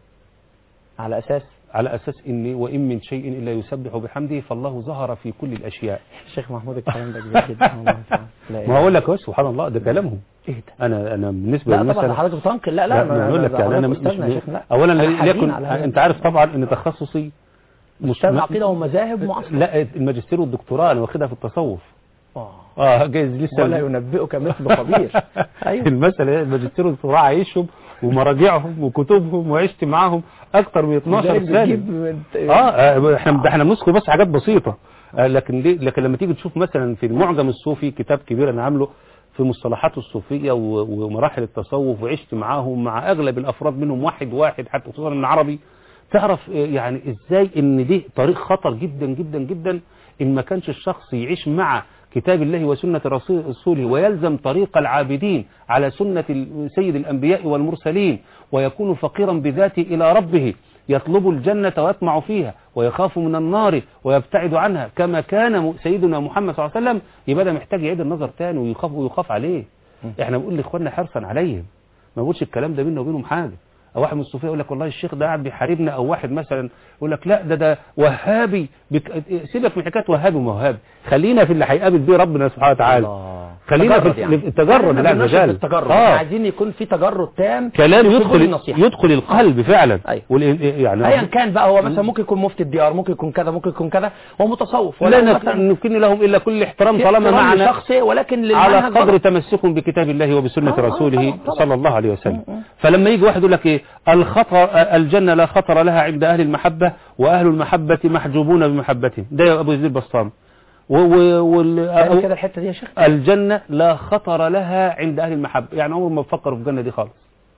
على اساس على اساس ان وان من شيء الا يسبح بحمده فالله ظهر في كل الاشياء الشيخ محمود الكلام ده كبير جدا والله تعالى. لا ما إله اقول لك هو سبحان الله ده كلامهم ايه ده انا انا بالنسبه لا طبعا للمساله ده حضرتك بتنقل لا لا لا ما اقول لك يعني انا مش أستاذنا يا مش- شيخ، لا. اولا أنا حزين ليكن على هذا. انت عارف طبعا ان تخصصي استاذ ما- عقيده ومذاهب معاصره لا الماجستير والدكتوراه انا واخدها في التصوف آه. اه جايز لسه ولا ينبئك مثل خبير ايوه المسألة هي الماجستير والدكتوراه عايشهم ومراجعهم وكتبهم وعشت معاهم اكتر من 12 لذلك سنة بتجيب من- اه آه، احنا ده احنا بنذكر بس حاجات بسيطة آه، لكن ليه لكن لما تيجي تشوف مثلا في المعجم الصوفي كتاب كبير انا عامله في مصطلحات الصوفية و- ومراحل التصوف وعشت معاهم مع اغلب الافراد منهم واحد واحد حتى خصوصا من عربي تعرف آه، يعني ازاي ان دي طريق خطر جدا جدا جدا ان ما كانش الشخص يعيش مع كتاب الله وسنة رسول- رسوله ويلزم طريق العابدين على سنة ال- سيد الأنبياء والمرسلين ويكون فقيرا بذاته إلى ربه يطلب الجنة ويطمع فيها ويخاف من النار ويبتعد عنها كما كان م- سيدنا محمد صلى الله عليه وسلم يبقى ده محتاج يعيد النظر تاني ويخاف ويخاف عليه احنا بنقول لاخواننا حرصا عليهم ما بقولش الكلام ده بيننا وبينهم حاجه او واحد من الصوفيه يقول لك والله الشيخ ده قاعد بيحاربنا او واحد مثلا يقول لك لا ده ده وهابي بك... سيبك من حكايه وهابي وما وهابي خلينا في اللي هيقابل بيه ربنا سبحانه وتعالى الله. خلينا تجرد في يعني. التجرد احنا لا بننشر مجال التجرد آه. احنا عايزين يكون في تجرد تام كلام في قبول يدخل النصيحة. يدخل القلب فعلا أيوة. والإن- يعني ايا كان بقى هو مثلا ممكن يكون مفتي الديار ممكن يكون كذا ممكن يكون كذا هو متصوف لا ولا نك- مثلا نكن لهم الا كل احترام في طالما احترام معنا لشخصه ولكن على للمنهج قدر غلط. تمسكهم بكتاب الله وبسنة آه، آه، رسوله طبعا، طبعا. صلى الله عليه وسلم م- م. فلما يجي واحد يقول لك ايه الخطر الجنة لا خطر لها عند أهل المحبة وأهل المحبة محجوبون بمحبتهم ده يا أبو يزيد البسطام و و وال تاني أو- كده الحته دي يا شيخ الجنة لا خطر لها عند أهل المحبة يعني عمرهم ما فكروا في الجنة دي خالص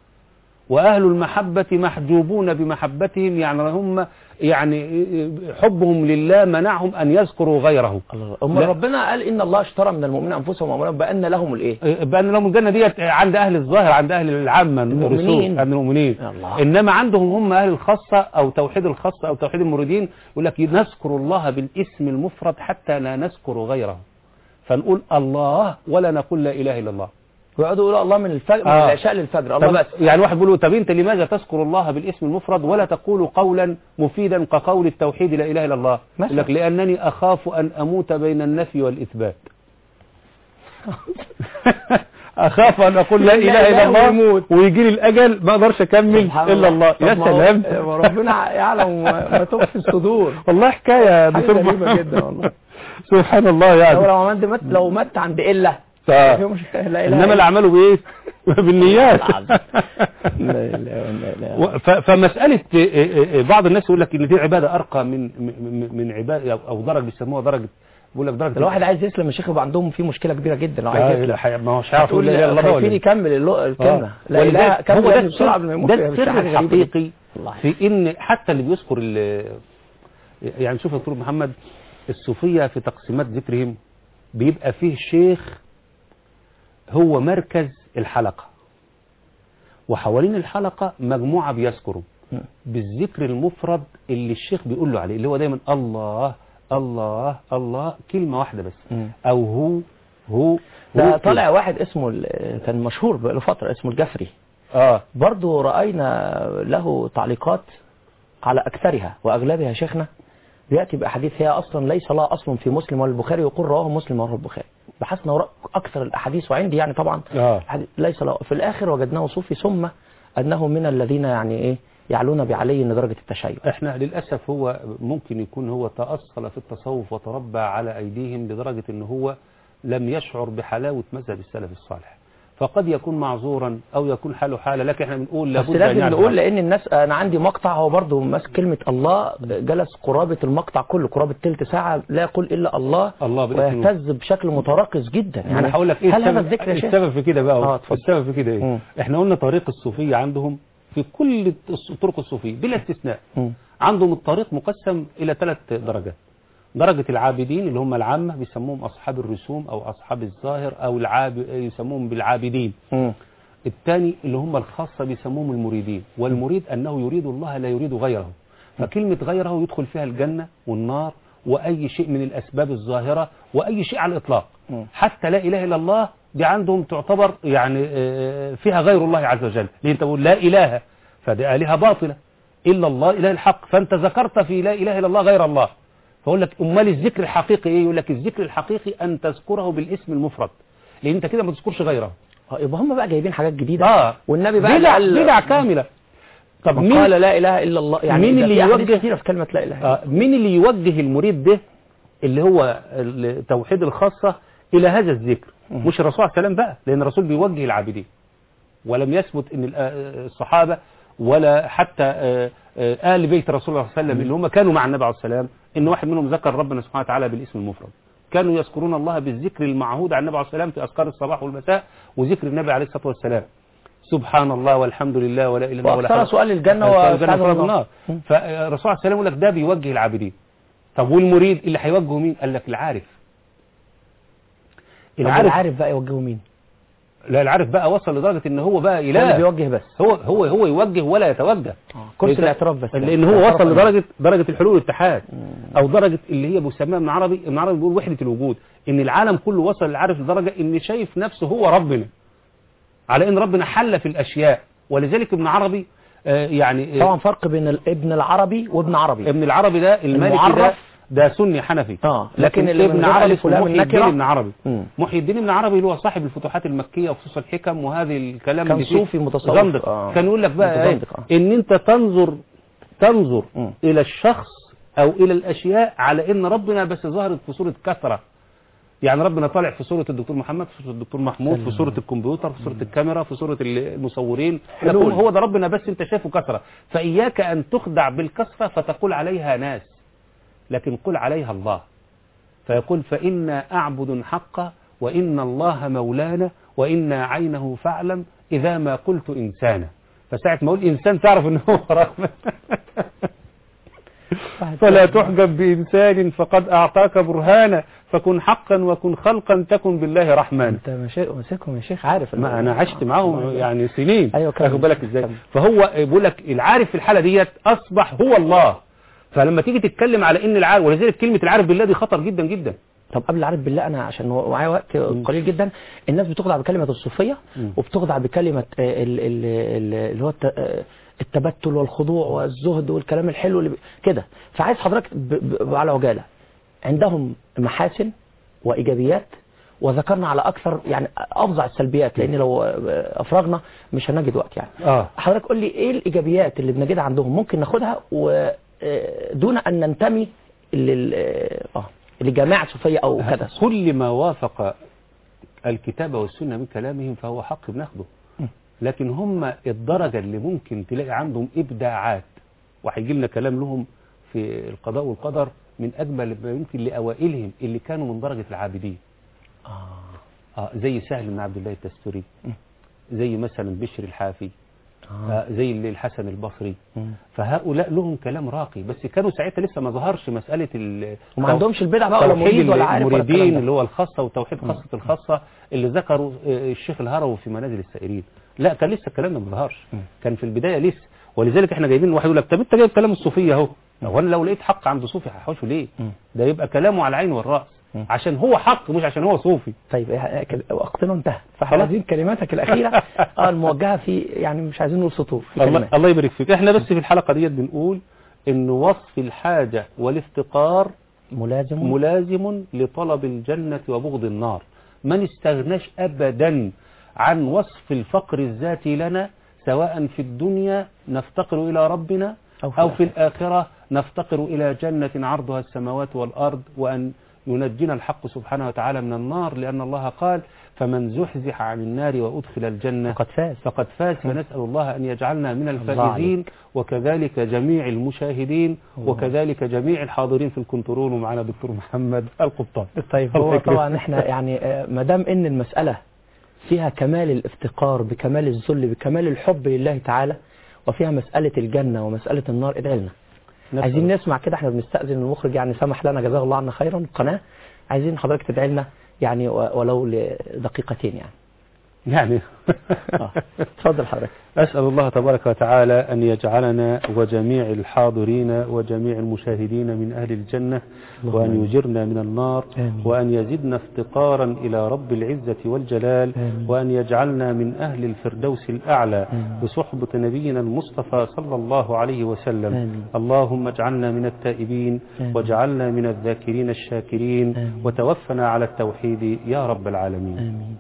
وأهل المحبة محجوبون بمحبتهم يعني هم يعني حبهم لله منعهم أن يذكروا غيره أم لا. ربنا قال ان الله اشترى من المؤمنين انفسهم واموالهم بان لهم الايه بأن لهم الجنة ديت عند أهل الظاهر عند أهل العامة المؤمنين. الرسول عند المؤمنين الله. إنما عندهم هم أهل الخاصة أو توحيد الخاصة أو توحيد المريدين يقول لك نذكر الله بالاسم المفرد حتى لا نذكر غيره فنقول الله ولا نقول لا إله إلا الله ويقعدوا يقولوا الله من الفجر من آه. العشاء للفجر الله طب بس يعني واحد بيقول له طب أنت لماذا تذكر الله بالاسم المفرد ولا تقول قولا مفيدا كقول التوحيد لا إله إلا الله مثلا. يقول لك لأنني أخاف أن أموت بين النفي والإثبات اخاف ان اقول لا اله الا الله ويموت. ويجي لي الاجل ما اقدرش اكمل سبحان الا الله طب يا ما هو- سلام ربنا يعلم ما تخفي الصدور والله حكايه يا حاجة دكتور غريبة محمد. جدا والله. سبحان الله لو يعني لو مات مات لو مات عند اله آه. في مشكلة. لا إله انما إلا اللي عمله بايه بالنيات لا إله إلا الله. و- ف- فمسألة إيه إيه إيه بعض الناس يقول لك ان دي عبادة ارقى من من من عبادة او درجة بيسموها درجة بيقول لك درجة الواحد عايز يسلم الشيخ يبقى عندهم في مشكله كبيره جدا لو عايز آه، يسلم لا، حي- ما هوش عارف تقول يقول لا اله الا الله ده ولا خايفين إيه؟ يكمل اللو- الكلمه آه. لا اله ولذلك كمل هو يا ده ابني بسرعه قبل ما يموت ده يا السر باشا، حاجة غريبة جدا. الحقيقي الله. في ان حتى اللي بيذكر ال- يعني شوف يا دكتور محمد الصوفية في تقسيمات ذكرهم بيبقى فيه شيخ هو مركز الحلقة وحوالين الحلقة مجموعة بيذكروا م. بالذكر المفرد اللي الشيخ بيقول له عليه اللي هو دايما الله الله الله كلمة واحدة بس م. او هو هو ده هو طالع واحد اسمه ال- كان مشهور بقاله فتره اسمه الجفري اه برضه راينا له تعليقات على اكثرها واغلبها شيخنا بياتي باحاديث هي اصلا ليس لها اصل في مسلم ولا البخاري يقول رواه مسلم ورواه البخاري بحثنا وراء اكثر الاحاديث وعندي يعني طبعا آه. الحديث ليس له في الاخر وجدناه صوفي ثم انه من الذين يعني ايه يعلون بعلي لدرجه التشيع احنا للأسف هو ممكن يكون هو تأصل في التصوف وتربى على أيديهم لدرجة ان هو لم يشعر بحلاوة مذهب السلف الصالح فقد يكون معذورا او يكون حاله حالة لكن احنا بنقول بس لابد أن لازم يعرف نقول هذا. لان الناس انا عندي مقطع هو برضه ماسك كلمه الله جلس قرابه المقطع كله قرابه تلت ساعه لا يقول الا الله الله بالاسم ويهتز بشكل متراقص جدا يعني انا هقول لك ايه هل هذا السبب, الذكر يا شيخ؟ السبب في كده بقى آه، آه اتفضل. السبب في كده ايه مم. احنا قلنا طريق الصوفية عندهم في كل الص- الطرق الصوفية بلا استثناء مم. عندهم الطريق مقسم إلى ثلاث درجات درجة العابدين اللي هم العامة بيسموهم أصحاب الرسوم أو أصحاب الظاهر أو العاب يسموهم بالعابدين مم. الثاني اللي هم الخاصة بيسموهم المريدين والمريد أنه يريد الله لا يريد غيره فكلمة غيره يدخل فيها الجنة والنار وأي شيء من الأسباب الظاهرة وأي شيء على الإطلاق مم. حتى لا إله إلا الله دي عندهم تعتبر يعني آه، فيها غير الله عز وجل لأن أنت تقول لا إله فدي آلهة باطلة إلا الله إله الحق فأنت ذكرت في لا إله إلا الله غير الله فأقول لك أمال الذكر الحقيقي إيه يقول لك الذكر الحقيقي أن تذكره بالاسم المفرد لأن أنت كده ما تذكرش غيره آه، يبقى هم بقى جايبين حاجات جديده اه والنبي بقى بدع قال- بدع كامله طب من مين قال لا اله الا الله يعني مين ده اللي في أحاديث يوجه- كتيره في كلمه لا اله الا الله آه مين اللي يوجه المريد ده اللي هو التوحيد الخاصه الى هذا الذكر مم. مش الرسول عليه السلام بقى لان الرسول بيوجه العابدين ولم يثبت ان ال- آه، الصحابه ولا حتى آه، آه، ال بيت رسول الله صلى الله عليه وسلم اللي هم كانوا مع النبي عليه السلام ان واحد منهم ذكر ربنا سبحانه وتعالى بالاسم المفرد كانوا يذكرون الله بالذكر المعهود عن النبي عليه السلام في اذكار الصباح والمساء وذكر النبي عليه الصلاه والسلام سبحان الله والحمد لله ولا اله الا الله ولا واكثر حول سؤال الجنه وسؤال واستعاذ الجنة من وسؤال النار مم. فالرسول عليه السلام يقول لك ده بيوجه العابدين طب والمريد اللي هيوجهه مين قال لك العارف طب العارف العارف بقى يوجهه مين لا العارف بقى وصل لدرجة ان هو بقى هو اللي اله بيوجه بس هو هو هو يوجه ولا يتوجه كرسي لأن- الاعتراف بس لان هو الاعتراف وصل بالله. لدرجة درجة الحلول والاتحاد او درجة اللي هي بيسميها ابن عربي ابن عربي بيقول وحدة الوجود ان العالم كله وصل للعارف لدرجة ان شايف نفسه هو ربنا على ان ربنا حل في الاشياء ولذلك ابن عربي آه، يعني آه، طبعا فرق بين ال- ابن العربي وابن عربي ابن العربي ده المالكي ده المعرف. ده سني حنفي اه لكن اللي من ابن غير عربي ألف ولام اسمه محي الدين النكرة. ابن عربي مم. محي الدين ابن عربي اللي هو صاحب الفتوحات المكية وخصوص الحكم وهذه الكلام كان اللي فيه صوفي متصوف. زندق آه. كان يقول لك بقى ايه متزندق، آه. ان انت تنظر تنظر مم. الى الشخص او الى الاشياء على ان ربنا بس ظهرت في صورة كثرة يعني ربنا طالع في صورة الدكتور محمد في صورة الدكتور محمود في صورة الكمبيوتر في صورة الكاميرا في صورة المصورين حلول. لكن هو ده ربنا بس انت شايفه كثرة فإياك أن تخدع بالكثرة فتقول عليها ناس لكن قل عليها الله فيقول فإنا أعبد حقا وإن الله مولانا وإنا عينه فاعلم إذا ما قلت إنسانا فساعة ما أقول إنسان تعرف إن هو رحمة فلا تحجب بإنسان فقد أعطاك برهانا فكن حقا وكن خلقا تكن بالله رحمانا انت مشا- ماسكهم يا شيخ عارف ما انا عشت معاهم يعني سنين أيوة كمل. واخد بالك ازاي كمل. فهو بيقول لك العارف في الحاله ديت اصبح هو الله فلما تيجي تتكلم على ان العارف ولذلك كلمه العارف بالله دي خطر جدا جدا طب قبل العارف بالله انا عشان هو معايا وقت قليل جدا الناس بتخضع بكلمه الصوفيه مم. وبتخضع بكلمه آه، ال- ال- ال- اللي هو الت- آه، التبتل والخضوع والزهد والكلام الحلو اللي ب- كده فعايز حضرتك ب- ب- على عجاله عندهم محاسن وايجابيات وذكرنا على اكثر يعني افظع السلبيات لان لو آه، افرغنا مش هنجد وقت يعني اه حضرتك قول لي ايه الايجابيات اللي بنجدها عندهم ممكن ناخدها ودون ان ننتمي لل اه لجماعه صوفيه او كذا كل ما وافق الكتاب والسنه من كلامهم فهو حق بناخده م. لكن هم الدرجه اللي ممكن تلاقي عندهم ابداعات وهيجي لنا كلام لهم في القضاء والقدر من اجمل ما يمكن لاوائلهم اللي كانوا من درجه العابدين آه. آه زي سهل بن عبد الله التستوري م. زي مثلا بشر الحافي آه. آه زي اللي الحسن البصري مم. فهؤلاء لهم كلام راقي بس كانوا ساعتها لسه ما ظهرش مسألة ال وما عندهمش البدع بقى ولا توحيد مريد ولا عارف ولا الكلام المريدين ده. اللي هو الخاصة وتوحيد خاصة الخاصة اللي ذكروا آه، الشيخ الهروي في منازل السائرين لا كان لسه الكلام ده ما ظهرش مم. كان في البداية لسه ولذلك احنا جايبين واحد يقول لك طب انت جايب كلام الصوفية اهو هو انا لو لقيت حق عند صوفي هحوشه ليه مم. ده يبقى كلامه على العين والرأس مم. عشان هو حق مش عشان هو صوفي طيب إيه- إيه- وقتنا انتهى فاحنا عايزين كلماتك الاخيره اه الموجهه في يعني مش عايزين نقول سطور في الله, كلمات الله يبارك فيك احنا بس في الحلقة ديت بنقول ان وصف الحاجة والافتقار ملازم ملازم لطلب الجنة وبغض النار ما نستغناش أبدا عن وصف الفقر الذاتي لنا سواء في الدنيا نفتقر إلى ربنا أو في أو في الآخرة نفتقر إلى جنة عرضها السماوات والأرض وأن ينجينا الحق سبحانه وتعالى من النار لأن الله قال فمن زحزح عن النار وأدخل الجنة فقد فاز فقد فاز فنسأل الله أن يجعلنا من الله الفائزين عليك. وكذلك جميع المشاهدين الله. وكذلك جميع الحاضرين في الكنترول ومعنا دكتور محمد القبطان طيب الله هو يكرمك. طبعا احنا يعني آه، ما دام ان المسألة فيها كمال الافتقار بكمال الذل بكمال الحب لله تعالى وفيها مسألة الجنة ومسألة النار ادعي لنا نسأل عايزين نسمع كده احنا بنستأذن المخرج يعني سمح لنا جزاه الله عنا خيرا القناة عايزين حضرتك تدعي لنا يعني و- ولو لدقيقتين يعني يعني اه اتفضل حضرتك أسأل الله تبارك وتعالى أن يجعلنا وجميع الحاضرين وجميع المشاهدين من أهل الجنة اللهم وأن آمين. يجرنا من النار آمين. وأن يزدنا افتقارا إلى رب العزة والجلال آمين. وأن يجعلنا من أهل الفردوس الأعلى آمين. بصحبة نبينا المصطفى صلى الله عليه وسلم آمين. اللهم اجعلنا من التائبين آمين. واجعلنا من الذاكرين الشاكرين آمين. وتوفنا على التوحيد يا رب العالمين آمين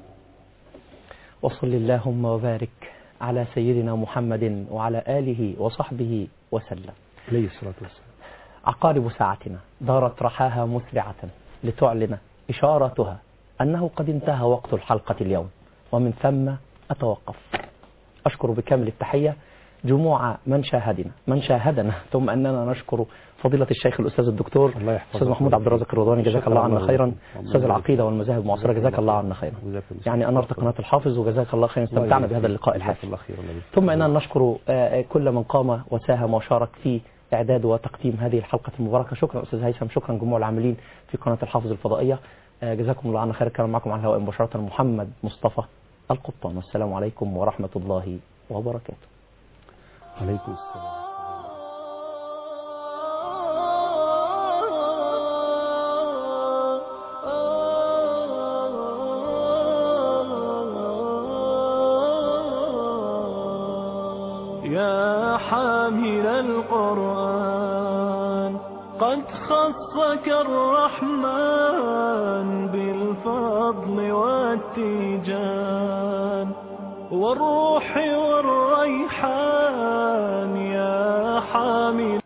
وصل اللهم وبارك على سيدنا محمد وعلى آله وصحبه وسلم عليه الصلاة والسلام عقارب ساعتنا دارت رحاها مسرعة لتعلن إشارتها أنه قد انتهى وقت الحلقة اليوم ومن ثم أتوقف أشكر بكامل التحية جموع من شاهدنا من شاهدنا ثم أننا نشكر فضيلة الشيخ الأستاذ الدكتور الله يحفظك. أستاذ محمود عبد الرازق الرضواني جزاك شكرا الله عنا الله خيرا لكم. أستاذ العقيدة والمذاهب المعاصرة جزاك الله عنا خيرا جزاك الله. يعني أنرت قناة الحافظ وجزاك الله خيرا الله استمتعنا يجزيك. بهذا اللقاء جزاك الحافل الله خير الله يجزيك. ثم أننا نشكر آه، كل من قام وساهم وشارك في إعداد وتقديم هذه الحلقة المباركة شكرا أستاذ هيثم شكرا جموع العاملين في قناة الحافظ الفضائية آه، جزاكم الله عنا خير كان معكم على الهواء مباشرة محمد مصطفى القبطان والسلام عليكم ورحمة الله وبركاته عليكم السلام يا حامل القرآن قد خصك الرحمن بالفضل والتيجان والروح والريحان يا حامل